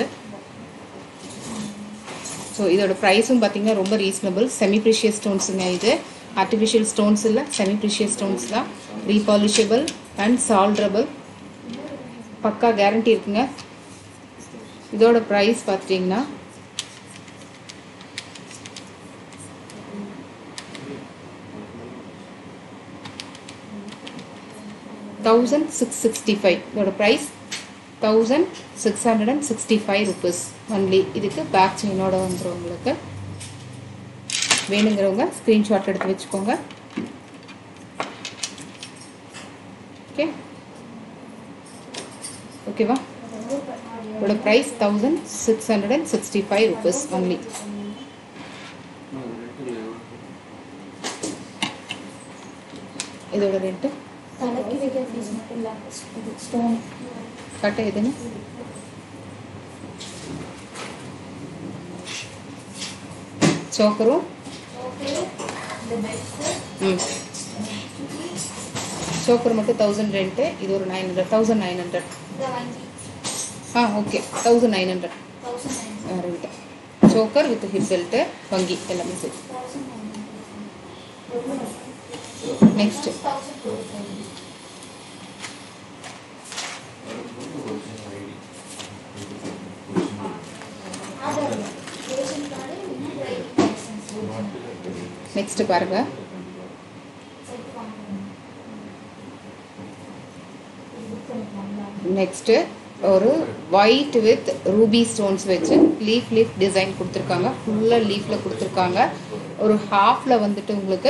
ஸோ இதோட ப்ரைஸும் பார்த்தீங்கன்னா ரொம்ப ரீசனபிள் செமி ப்ரிஷியஸ் ஸ்டோன்ஸுங்க இது ஆர்டிஃபிஷியல் ஸ்டோன்ஸ் இல்லை செமி ப்ரிஷியஸ் ஸ்டோன்ஸ் தான் ரீபாலிஷபிள் அண்ட் சால்ட்ரபிள் பக்கா கேரண்டி இருக்குங்க இதோட ப்ரைஸ் பார்த்துட்டிங்கன்னா தௌசண்ட் சிக்ஸ் சிக்ஸ்டி ஃபைவ் இதோட price thousand six hundred and sixty five rupees only இதுக்கு பேக் செயினோட வந்துடும் உங்களுக்கு வேணுங்கிறவங்க ஸ்க்ரீன்ஷாட் எடுத்து வச்சுக்கோங்க ஓகே ஓகேவா இதோட price thousand six hundred and sixty five rupees only இதோட ரேட்டு தலைக்கு வைக்கிற ஃபீஸ் மட்டும் இல்லை இது ஸ்டோன் கட்ட எதுன்னு சோக்கரும் ஓகே இந்த பெட்ஸு ம் சோக்கர் மட்டும் தௌசண்ட் ரெண்ட்டு இது ஒரு nine hundred thousand nine hundred இதை வாங்கி ஆ okay thousand nine hundred thousand nine right choker with hip belt வங்கி எல்லாமே சரி thousand nine next thousand two Aadhaar ration card இன்னும் டிரைவிங் லைசன்ஸ் நெக்ஸ்ட் பாருங்க செக் பண்ணுங்க நெக்ஸ்ட்டு ஒரு ஒயிட் வித் ரூபி ஸ்டோன்ஸ் வச்சு லீஃப் லீஃப் டிசைன் கொடுத்துருக்காங்க ஃபுல்லாக லீஃபில் கொடுத்துருக்காங்க ஒரு ஹாஃபில் வந்துட்டு உங்களுக்கு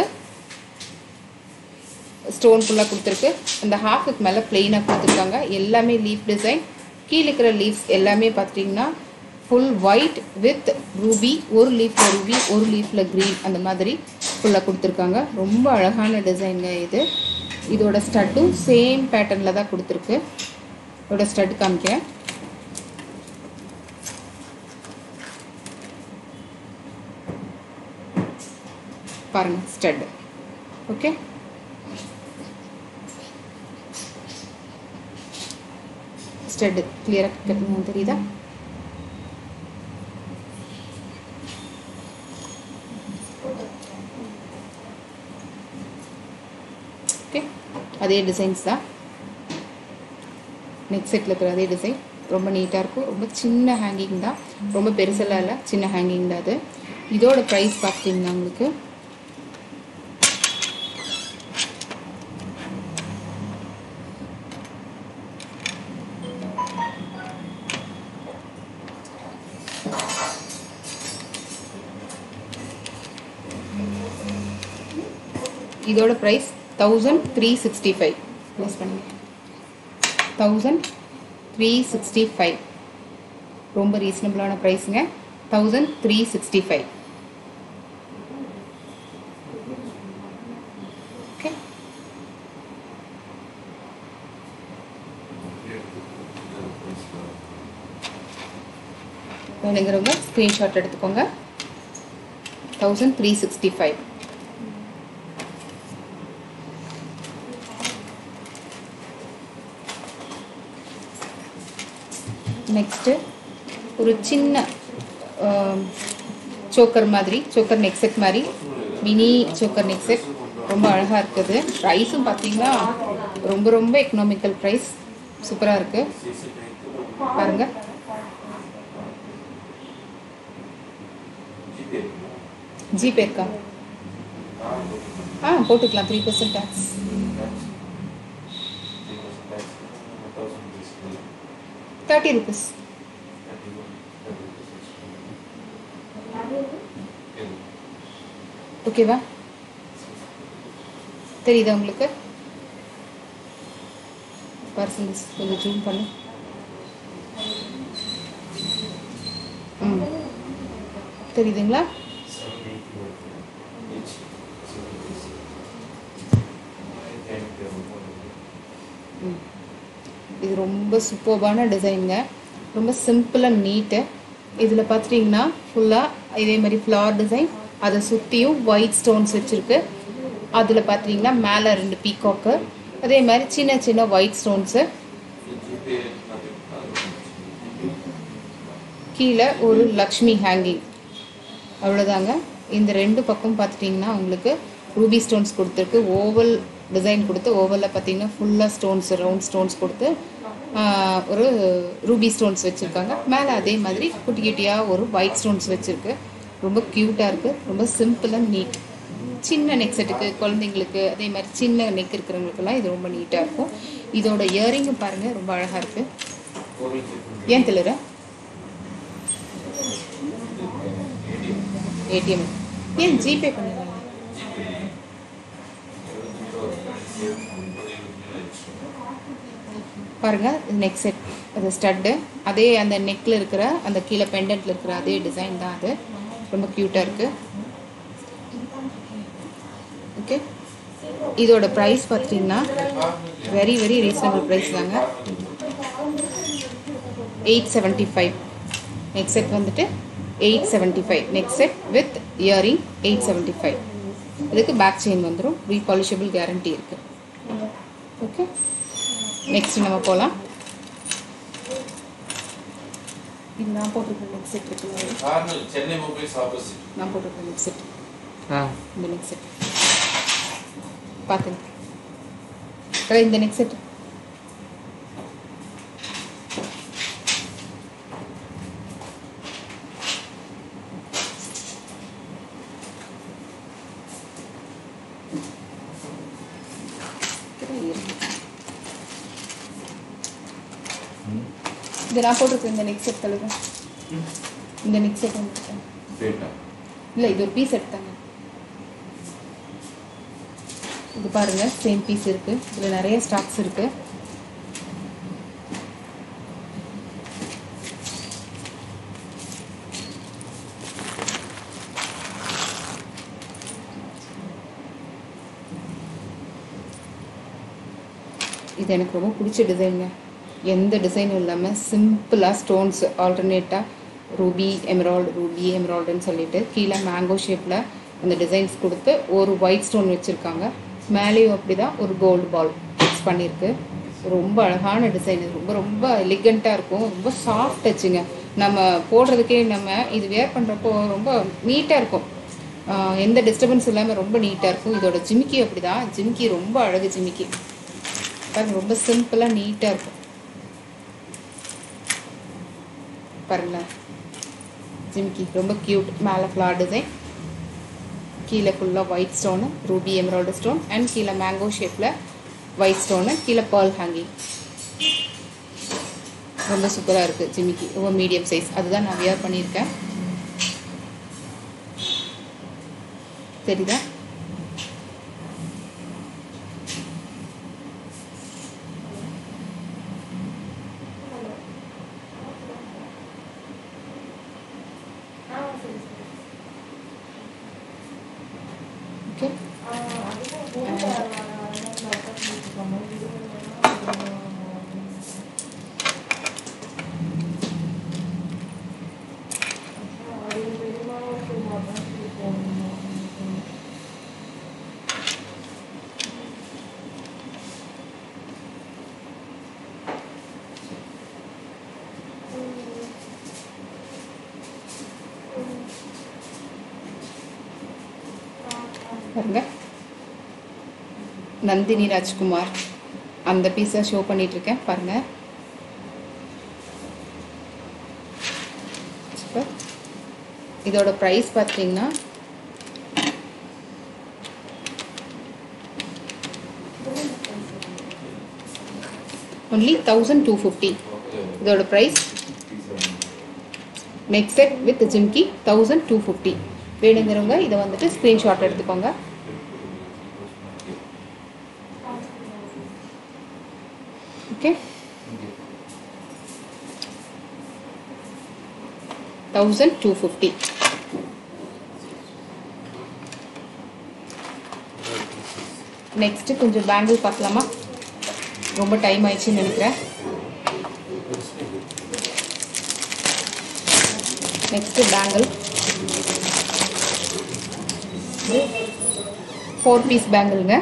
ஸ்டோன் ஃபுல்லாக கொடுத்துருக்கு அந்த ஹாஃபுக்கு மேலே பிளெயினாக கொடுத்துருக்காங்க எல்லாமே லீஃப் டிசைன் கீழே இருக்கிற லீவ்ஸ் எல்லாமே பார்த்தீங்கன்னா ஃபுல் ஒயிட் வித் ரூபி ஒரு லீஃபில் ரூபி ஒரு லீஃபில் க்ரீன் அந்த மாதிரி ஃபுல்லாக கொடுத்துருக்காங்க ரொம்ப அழகான டிசைனுங்க இது இதோட ஸ்டட்டும் சேம் பேட்டர்னில் தான் கொடுத்துருக்கு இதோட ஸ்டட் காமிக்கிறேன் பாருங்க ஸ்டட் ஓகே ஸ்டட் கிளியராக கட்டணும் தெரியுதா ஓகே அதே டிசைன்ஸ் தான் நெக் செட்டில் இருக்கிற அதே டிசைன் ரொம்ப நீட்டாக இருக்கும் ரொம்ப சின்ன ஹேங்கிங் தான் ரொம்ப பெருசெல்லாம் இல்லை சின்ன ஹேங்கிங் தான் அது இதோட ப்ரைஸ் பார்த்தீங்கன்னா உங்களுக்கு இதோட price thousand three sixty five plus பண்ணுங்க தௌசண்ட் த்ரீ சிக்ஸ்டி ஃபைவ் ரொம்ப ரீசனபிளான ப்ரைஸுங்க thousand three sixty five okay வேணுங்கிறவங்க ஸ்க்ரீன்ஷாட் எடுத்துக்கோங்க thousand three sixty five next ஒரு சின்ன சோக்கர் மாதிரி சோக்கர் நெக் செட் மாதிரி மினி சோக்கர் நெக் செட் ரொம்ப அழகாக இருக்குது ப்ரைஸும் பார்த்தீங்கன்னா ரொம்ப ரொம்ப எக்கனாமிக்கல் ப்ரைஸ் சூப்பராக இருக்குது பாருங்கள் ஜிபே இருக்கா ஆ போட்டுக்கலாம் three percent tax thirty rupees ஓகேவா தெரியுதா உங்களுக்கு பர்சன்டேஜ் கொஞ்சம் ஜூம் பண்ணு ம் தெரியுதுங்களா ம். இது ரொம்ப சூப்பர்பான டிசைனுங்க ரொம்ப சிம்பிள் அண்ட் நீட்டு இதில் பார்த்துட்டிங்கன்னா ஃபுல்லாக இதே மாதிரி ஃப்ளவர் டிசைன் அதை சுற்றியும் ஒயிட் ஸ்டோன்ஸ் வச்சுருக்கு அதில் பார்த்துட்டிங்கன்னா மேலே ரெண்டு பீகாக்கு அதே மாதிரி சின்ன சின்ன ஒயிட் ஸ்டோன்ஸு கீழே ஒரு லக்ஷ்மி ஹேங்கிங் அவ்வளோதாங்க இந்த ரெண்டு பக்கம் பார்த்துட்டிங்கன்னா உங்களுக்கு ரூபி ஸ்டோன்ஸ் கொடுத்துருக்கு ஓவல் டிசைன் கொடுத்து ஓவலில் பார்த்தீங்கன்னா ஃபுல்லாக ஸ்டோன்ஸ் ரவுண்ட் ஸ்டோன்ஸ் கொடுத்து ஆஹ், ஒரு ரூபி ஸ்டோன்ஸ் வச்சுருக்காங்க மேலே அதே மாதிரி குட்டி குட்டியாக ஒரு ஒயிட் ஸ்டோன்ஸ் வச்சுருக்கு ரொம்ப க்யூட்டாக இருக்குது ரொம்ப சிம்பிள் அண்ட் நீட் சின்ன நெக் செட்டுக்கு குழந்தைங்களுக்கு அதே மாதிரி சின்ன நெக் இருக்கிறவங்களுக்கெல்லாம் இது ரொம்ப நீட்டாக இருக்கும் இதோட இயரிங்கும் பாருங்கள் ரொம்ப அழகாக இருக்குது ஏன் தெளிற ஏடிஎம் ஏன் ஜிபே பண்ணிடலாம் பாருங்க நெக் செட் அது ஸ்டட்டு அதே அந்த நெக்கில் இருக்கிற அந்த கீழே பெண்டன்ட்ல இருக்கிற அதே டிசைன் தான் அது ரொம்ப க்யூட்டாக இருக்கு ஓகே இதோட ப்ரைஸ் பார்த்தீங்கன்னா வெரி வெரி ரீசனபிள் ப்ரைஸ் தாங்க eight seventy five neck set வந்துட்டு eight seventy five neck set with earring eight seventy five இதுக்கு பேக் செயின் வந்துடும் ரீபாலிஷபிள் கேரண்டி இருக்குது ஓகே நெக்ஸ்ட் நம்ம போகலாம் இது நான் போட்டிருக்கேன் நெக் செட் இருக்குல்ல கார்னல் சென்னை மொபைல்ஸ் ஆப்போசிட் நான் போட்டிருக்கேன் நெக் செட் ஆ இந்த நெக் செட் பார்த்துங்க இந்த நெக் செட் இது நான் போட்டிருக்கேன் இந்த நெக் செட் கழுகு இந்த நெக் செட் வந்துருக்கேன் டேட்டா இல்லை இது ஒரு பீஸ் எடுத்தாங்க இது பாருங்க சேம் பீஸ் இருக்கு இதில் நிறைய ஸ்டாக்ஸ் இருக்கு இது எனக்கு ரொம்ப பிடிச்ச டிசைனுங்க எந்த டிசைனும் இல்லாமல் சிம்பிளாக ஸ்டோன்ஸ் ஆல்டர்னேட்டாக ரூபி எமரால்டு ரூபி எமரால்டுன்னு சொல்லிட்டு கீழே மேங்கோ ஷேப்பில் அந்த டிசைன்ஸ் கொடுத்து ஒரு ஒயிட் ஸ்டோன் வச்சுருக்காங்க மேலேயும் அப்படி தான் ஒரு கோல்டு பால் ஃபிக்ஸ் பண்ணியிருக்கு ரொம்ப அழகான டிசைன் இது ரொம்ப ரொம்ப எலிகண்ட்டாக இருக்கும் ரொம்ப சாஃப்ட் டச்சுங்க நம்ம போடுறதுக்கே நம்ம இது வேர் பண்ணுறப்போ ரொம்ப நீட்டாக இருக்கும் ஆஹ் எந்த டிஸ்டர்பன்ஸ் இல்லாமல் ரொம்ப நீட்டாக இருக்கும் இதோட ஜிமிக்கி அப்படி தான் ஜிமிக்கி ரொம்ப அழகு ஜிமிக்கி பாருங்க ரொம்ப சிம்பிளாக நீட்டாக இருக்கும் பாருங்களேன் ஜிமிக்கி ரொம்ப க்யூட் மேலே ஃப்ளார் டிசைன் கீழே ஃபுல்லாக white stone ruby emerald stone and கீழே மேங்கோ ஷேப்பில் ஒயிட் ஸ்டோனு கீழே பேர்ல் ஹேங்கிங் ரொம்ப சூப்பராக இருக்குது ஜிமிக்கி ரொம்ப மீடியம் சைஸ் அதுதான் நான் வியர் பண்ணியிருக்கேன் தெரியுதா ஆ சரி சரி ஓகே ஆ அதுதான் போட்டு உட்காந்துருக்கோம் இது வேணும்னா அது பெருமாள் மாதிரி போகணும் பாருங்க நந்தினி ராஜ்குமார் அந்த பீஸை ஷோ பண்ணிட்டு இருக்கேன் பாருங்க சூப்பர் இதோட ப்ரைஸ் பார்த்தீங்கன்னா ஒன்லி தௌசண்ட் டூ ஃபிஃப்டி இதோட price next set with jhumki thousand two fifty வேணுங்கிறவங்க இதை வந்துட்டு ஸ்க்ரீன்ஷாட் எடுத்துக்கோங்க okay thousand two fifty next கொஞ்சம் பேங்கிள் பார்க்கலாமா ரொம்ப டைம் ஆயிடுச்சுன்னு நினைக்கிறேன் நெக்ஸ்ட்டு பேங்கிள் ஃபோர் பீஸ் பேங்கிள்ங்க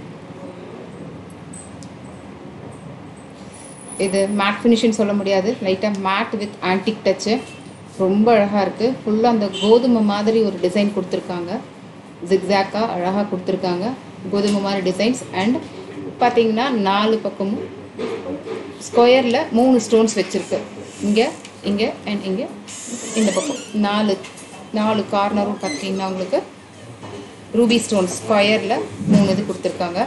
இது மேட் ஃபினிஷ்னு சொல்ல முடியாது லைட்டாக மேட் வித் ஆன்டிக் டச்சு ரொம்ப அழகாக இருக்குது ஃபுல்லாக அந்த கோதுமை மாதிரி ஒரு டிசைன் கொடுத்துருக்காங்க ஜிக்ஸாக்காக அழகாக கொடுத்துருக்காங்க கோதுமை மாதிரி டிசைன்ஸ் அண்ட் பார்த்தீங்கன்னா நாலு பக்கமும் ஸ்கொயரில் மூணு ஸ்டோன்ஸ் வச்சுருக்கு இங்கே இங்கே அண்ட் இங்கே இந்த பக்கம் நாலு நாலு கார்னரும் பார்த்தீங்கன்னா உங்களுக்கு ரூபி ஸ்டோன்ஸ் ஸ்கொயரில் மூணு இது கொடுத்துருக்காங்க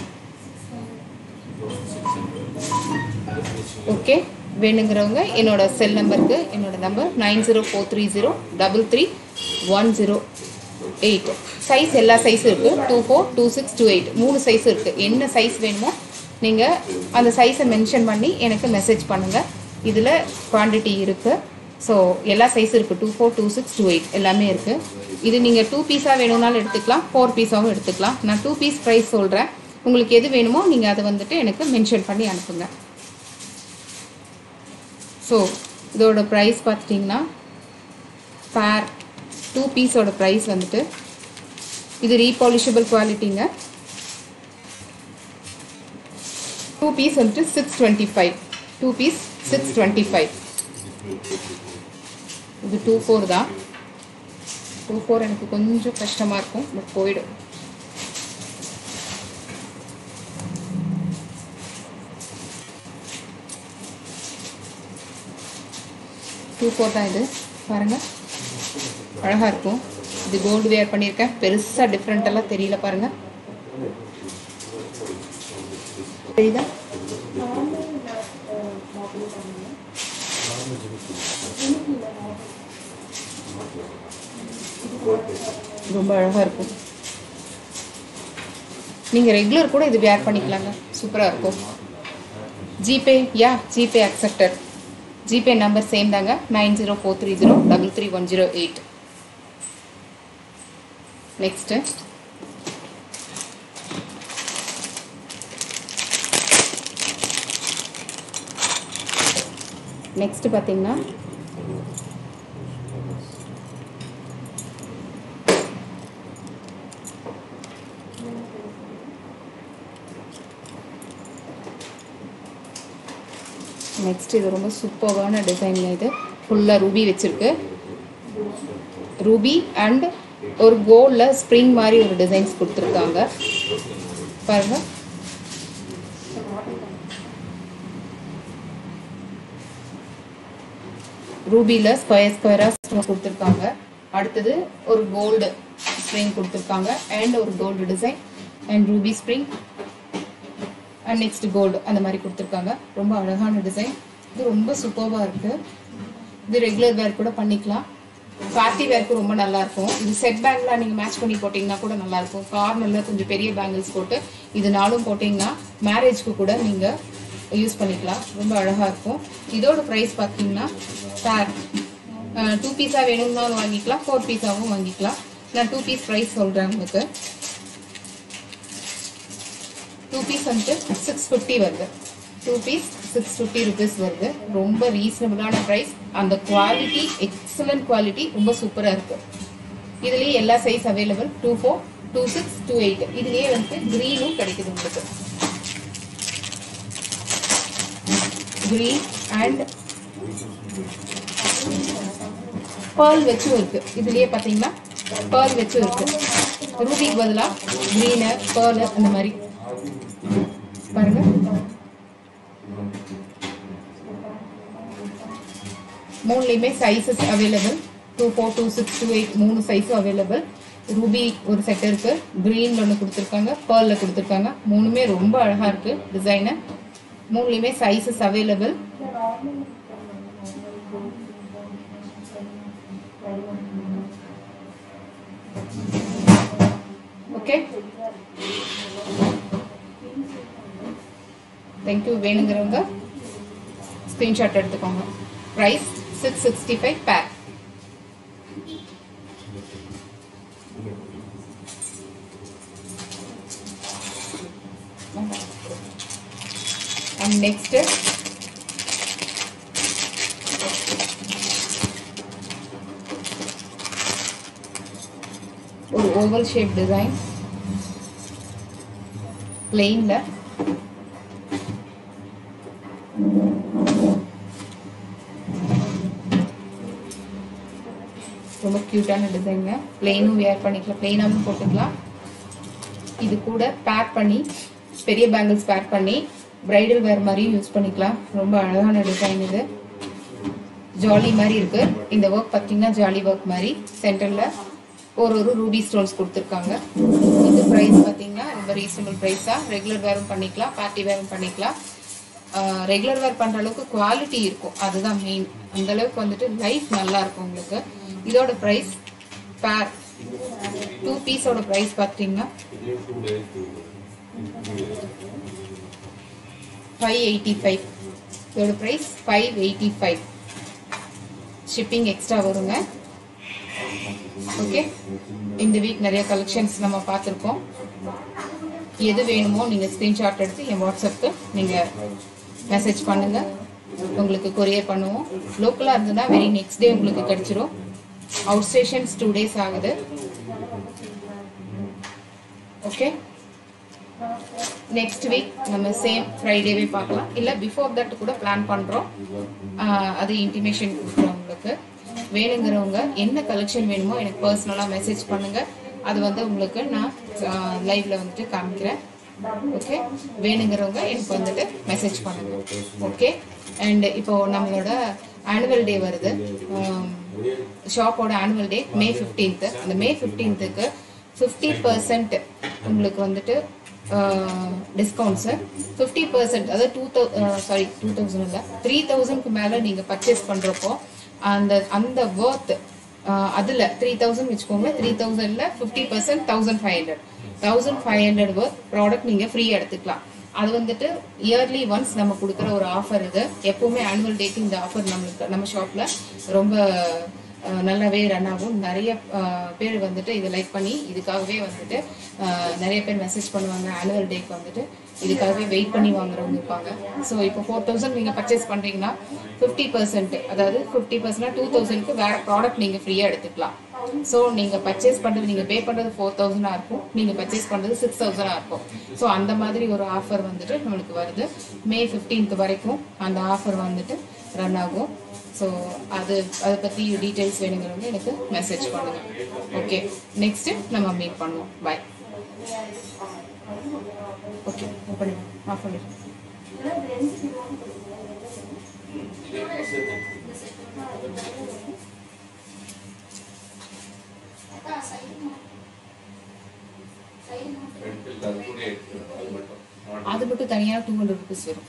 ஓகே வேணுங்கிறவங்க என்னோட செல் நம்பருக்கு என்னோட number nine zero four three zero double three one zero eight size எல்லா சைஸும் இருக்குது two four two six two eight மூணு சைஸ் இருக்குது என்ன சைஸ் வேணுமோ நீங்கள் அந்த சைஸை மென்ஷன் பண்ணி எனக்கு மெசேஜ் பண்ணுங்கள் இதில் குவான்டிட்டி இருக்குது ஸோ எல்லா சைஸும் இருக்குது two four two six two eight எல்லாமே இருக்குது இது நீங்கள் டூ பீஸாக வேணும்னாலும் எடுத்துக்கலாம் ஃபோர் பீஸாகவும் எடுத்துக்கலாம் நான் டூ பீஸ் ப்ரைஸ் சொல்கிறேன் உங்களுக்கு எது வேணுமோ நீங்கள் அதை வந்துட்டு எனக்கு மென்ஷன் பண்ணி அனுப்புங்க ஸோ இதோட ப்ரைஸ் பார்த்துட்டிங்கன்னா பேர் டூ பீஸோட ப்ரைஸ் வந்துட்டு இது ரீபாலிஷபிள் குவாலிட்டிங்க டூ பீஸ் வந்துட்டு six twenty five two piece six twenty five இது டூ ஃபோர் தான் டூ ஃபோர் எனக்கு கொஞ்சம் கஷ்டமாக இருக்கும் பட் போயிடும் டூ ஃபோர் தான் இது பாருங்கள் அழகாக இருக்கும் இது கோல்டு வேர் பண்ணியிருக்கேன் பெருசாக டிஃப்ரெண்ட் எல்லாம் தெரியல பாருங்கள் தெரியுதா ரொம்ப அழகாக இருக்கும் நீங்கள் ரெகுலர் கூட இது வேர் பண்ணிக்கலாங்க சூப்பராக இருக்கும் GPay yeah GPay accepted GPay number same தாங்க nine zero four three zero double three one zero eight next next பார்த்தீங்கன்னா நெக்ஸ்ட் இது ரொம்ப சூப்பர்வான டிசைன்ல இது ஃபுல்லாக ரூபி வச்சிருக்கு ரூபி அண்ட் ஒரு கோல்டில் ஸ்ப்ரிங் மாதிரி ஒரு டிசைன்ஸ் கொடுத்துருக்காங்க பாருங்க ரூபியில் ஸ்கொயர் ஸ்கொயராக கொடுத்துருக்காங்க அடுத்தது ஒரு கோல்டு ஸ்ப்ரிங் கொடுத்துருக்காங்க அண்ட் ஒரு gold design and ruby spring and next gold அந்த மாதிரி கொடுத்துருக்காங்க ரொம்ப அழகான டிசைன் இது ரொம்ப சூப்பர்வாக இருக்கு இது ரெகுலர் வேர் கூட பண்ணிக்கலாம் பார்ட்டி வேர்க்கு ரொம்ப நல்லா இருக்கும் இது செட் பேங்க்லாம் நீங்கள் மேட்ச் பண்ணி போட்டிங்கன்னா கூட நல்லா இருக்கும் கார்னரில் கொஞ்சம் பெரிய பேங்கிள்ஸ் போட்டு இது நாளும் போட்டிங்கன்னா மேரேஜ்க்கு கூட நீங்கள் யூஸ் பண்ணிக்கலாம் ரொம்ப அழகாக இருக்கும் இதோட ப்ரைஸ் பார்த்தீங்கன்னா பேர் டூ பீஸாக வேணும்னாலும் வாங்கிக்கலாம் ஃபோர் பீஸாகவும் வாங்கிக்கலாம் நான் டூ பீஸ் ப்ரைஸ் சொல்கிறேன் உங்களுக்கு டூ பீஸ் வந்துட்டு சிக்ஸ் ஃபிஃப்டி வருது two piece six fifty rupees வருது ரொம்ப ரீசனபிளான ப்ரைஸ் அந்த குவாலிட்டி எக்ஸலண்ட் குவாலிட்டி ரொம்ப சூப்பராக இருக்கு இதுலேயே எல்லா size available two four two six two eight இதுலேயே வந்து க்ரீனும் கிடைக்குது உங்களுக்கு க்ரீன் அண்ட் பேர்ல் வச்சும் இருக்கு இதுலயே பாத்தீங்கன்னா பேர்ல் வச்சும் இருக்கு ரூபிக்கு பதிலா க்ரீனு பேர்ல் அந்த மாதிரி பாருங்க மூணுலையுமே sizes available two four two six two eight மூணு சைஸும் அவைலபிள் ரூபி ஒரு செட் இருக்கு க்ரீன்ல ஒன்று கொடுத்துருக்காங்க பேர்ல கொடுத்துருக்காங்க மூணுமே ரொம்ப அழகா இருக்கு டிசைனு மூணுலையுமே சைஸஸ் அவைலபிள் ஓகே தேங்க்யூ வேணுங்கிறவங்க ஸ்க்ரீன்ஷாட் எடுத்துக்கோங்க price six sixty five pack and next ஒரு ஓவல் ஷேப் டிசைன் பிளெயின்ல ரொம்ப க்யூட்டான டிசைனுங்க பிளெயினும் வேர் பண்ணிக்கலாம் பிளெயினாகவும் போட்டுக்கலாம் இது கூட பேக் பண்ணி பெரிய பேங்கிள்ஸ் பேக் பண்ணி பிரைடல் வேர் மாதிரியும் யூஸ் பண்ணிக்கலாம் ரொம்ப அழகான டிசைன் இது ஜாலி மாதிரி இருக்கு இந்த ஒர்க் பார்த்தீங்கன்னா ஜாலி ஒர்க் மாதிரி சென்டர்ல ஒரு ஒரு ரூபி ஸ்டோன்ஸ் கொடுத்துருக்காங்க இது ப்ரைஸ் பார்த்தீங்கன்னா ரொம்ப ரீசனபிள் ப்ரைஸா ரெகுலர் வேரும் பண்ணிக்கலாம் பார்ட்டி வேரும் பண்ணிக்கலாம் ரெகுலர் வேர் பண்ற அளவுக்கு குவாலிட்டி இருக்கும் அதுதான் மெயின் அந்த அளவுக்கு வந்துட்டு லைஃப் நல்லா இருக்கும் உங்களுக்கு இதோட ப்ரைஸ் பேர் டூ பீஸோட ப்ரைஸ் பார்த்தீங்கன்னா ஃபைவ் எயிட்டி ஃபைவ் இதோட price five eighty five shipping extra வருங்க ஓகே இந்த வீக் நிறைய கலெக்ஷன்ஸ் நம்ம பார்த்துருக்கோம் எது வேணுமோ நீங்கள் ஸ்க்ரீன்ஷாட் எடுத்து என் வாட்ஸ்அப்புக்கு நீங்கள் மெசேஜ் பண்ணுங்க உங்களுக்கு கொரியர் பண்ணுவோம் லோக்கலாக இருந்ததுன்னா வெரி நெக்ஸ்ட் டே உங்களுக்கு கிடைச்சிரும் அவுட் ஸ்டேஷன்ஸ் டூ டேஸ் ஆகுது ஓகே நெக்ஸ்ட் வீக் நம்ம சேம் ஃப்ரைடேவே பார்க்கலாம் இல்லை பிஃபோர் தட் கூட பிளான் பண்ணுறோம் அது இன்டிமேஷன் கொடுக்குறோம் உங்களுக்கு வேணுங்கிறவங்க என்ன கலெக்ஷன் வேணுமோ எனக்கு பர்சனலாக மெசேஜ் பண்ணுங்க அது வந்து உங்களுக்கு நான் லைவ்ல வந்துட்டு காமிக்கிறேன் ஓகே வேணுங்கிறவங்க எனக்கு வந்துட்டு மெசேஜ் பண்ணுங்க ஓகே அண்ட் இப்போ நம்மளோட ஆனுவல் டே வருது ஷாப்போட ஆனுவல் டே மே ஃபிஃப்டீன்த்து அந்த மே ஃபிஃப்டீன்த்துக்கு ஃபிஃப்டி பர்சன்ட் உங்களுக்கு வந்துட்டு டிஸ்கவுண்ட்ஸு ஃபிஃப்டி பர்சன்ட் அதாவது two thou sorry two thousand இல்லை த்ரீ தௌசண்ட்க்கு மேலே நீங்கள் பர்ச்சேஸ் பண்ணுறப்போ அந்த அந்த ஒர்த் அதில் த்ரீ தௌசண்ட் வச்சுக்கோங்க த்ரீ தௌசண்டில் fifty percent thousand five hundred thousand five hundred worth product நீங்கள் ஃப்ரீ எடுத்துக்கலாம் அது வந்துட்டு இயர்லி ஒன்ஸ் நம்ம கொடுக்குற ஒரு ஆஃபர் இது எப்பவுமே ஆனுவல் டேக்கு இந்த ஆஃபர் நம்மளுக்கு நம்ம ஷாப்பில் ரொம்ப அஹ், நல்லாவே ரன் ஆகும் நிறைய அஹ், பேர் வந்துட்டு இதை லைக் பண்ணி இதுக்காகவே வந்துட்டு அஹ், நிறைய பேர் மெசேஜ் பண்ணுவாங்க ஆனுவல் டேக்கு வந்துட்டு இதுக்காகவே வெயிட் பண்ணி வாங்குறவங்க இருப்பாங்க ஸோ இப்போ ஃபோர் தௌசண்ட் நீங்கள் பர்ச்சேஸ் பண்ணுறீங்கன்னா ஃபிஃப்டி பர்சன்ட் அதாவது ஃபிஃப்டி பர்சன்ட் டூ தௌசண்ட்க்கு வேற ப்ராடக்ட் நீங்கள் ஃப்ரீயாக எடுத்துக்கலாம் ஸோ நீங்கள் பர்ச்சேஸ் பண்ணுறது நீங்கள் பே பண்ணுறது ஃபோர் தௌசண்டாக இருக்கும் நீங்கள் பர்ச்சேஸ் பண்ணுறது சிக்ஸ் தௌசண்டாக இருக்கும் ஸோ அந்த மாதிரி ஒரு ஆஃபர் வந்துட்டு நம்மளுக்கு வருது மே ஃபிஃப்டீன்த் வரைக்கும் அந்த ஆஃபர் வந்துட்டு ரன் ஆகும் ஸோ அது அதை பற்றி டீட்டெயில்ஸ் வேணுங்கிறவங்க எனக்கு மெசேஜ் பண்ணுங்க ஓகே நெக்ஸ்ட்டு நம்ம மீட் பண்ணுவோம் பாய் ஓகே பண்ணி ஆஃப் பண்ணிடுறேன் அக்கா சைடு சைடு ரெண்டு கருப்புடைய அது மட்டும் அது மட்டும் தனியாக டூ ஹண்ட்ரட் ருபீஸ் வரும்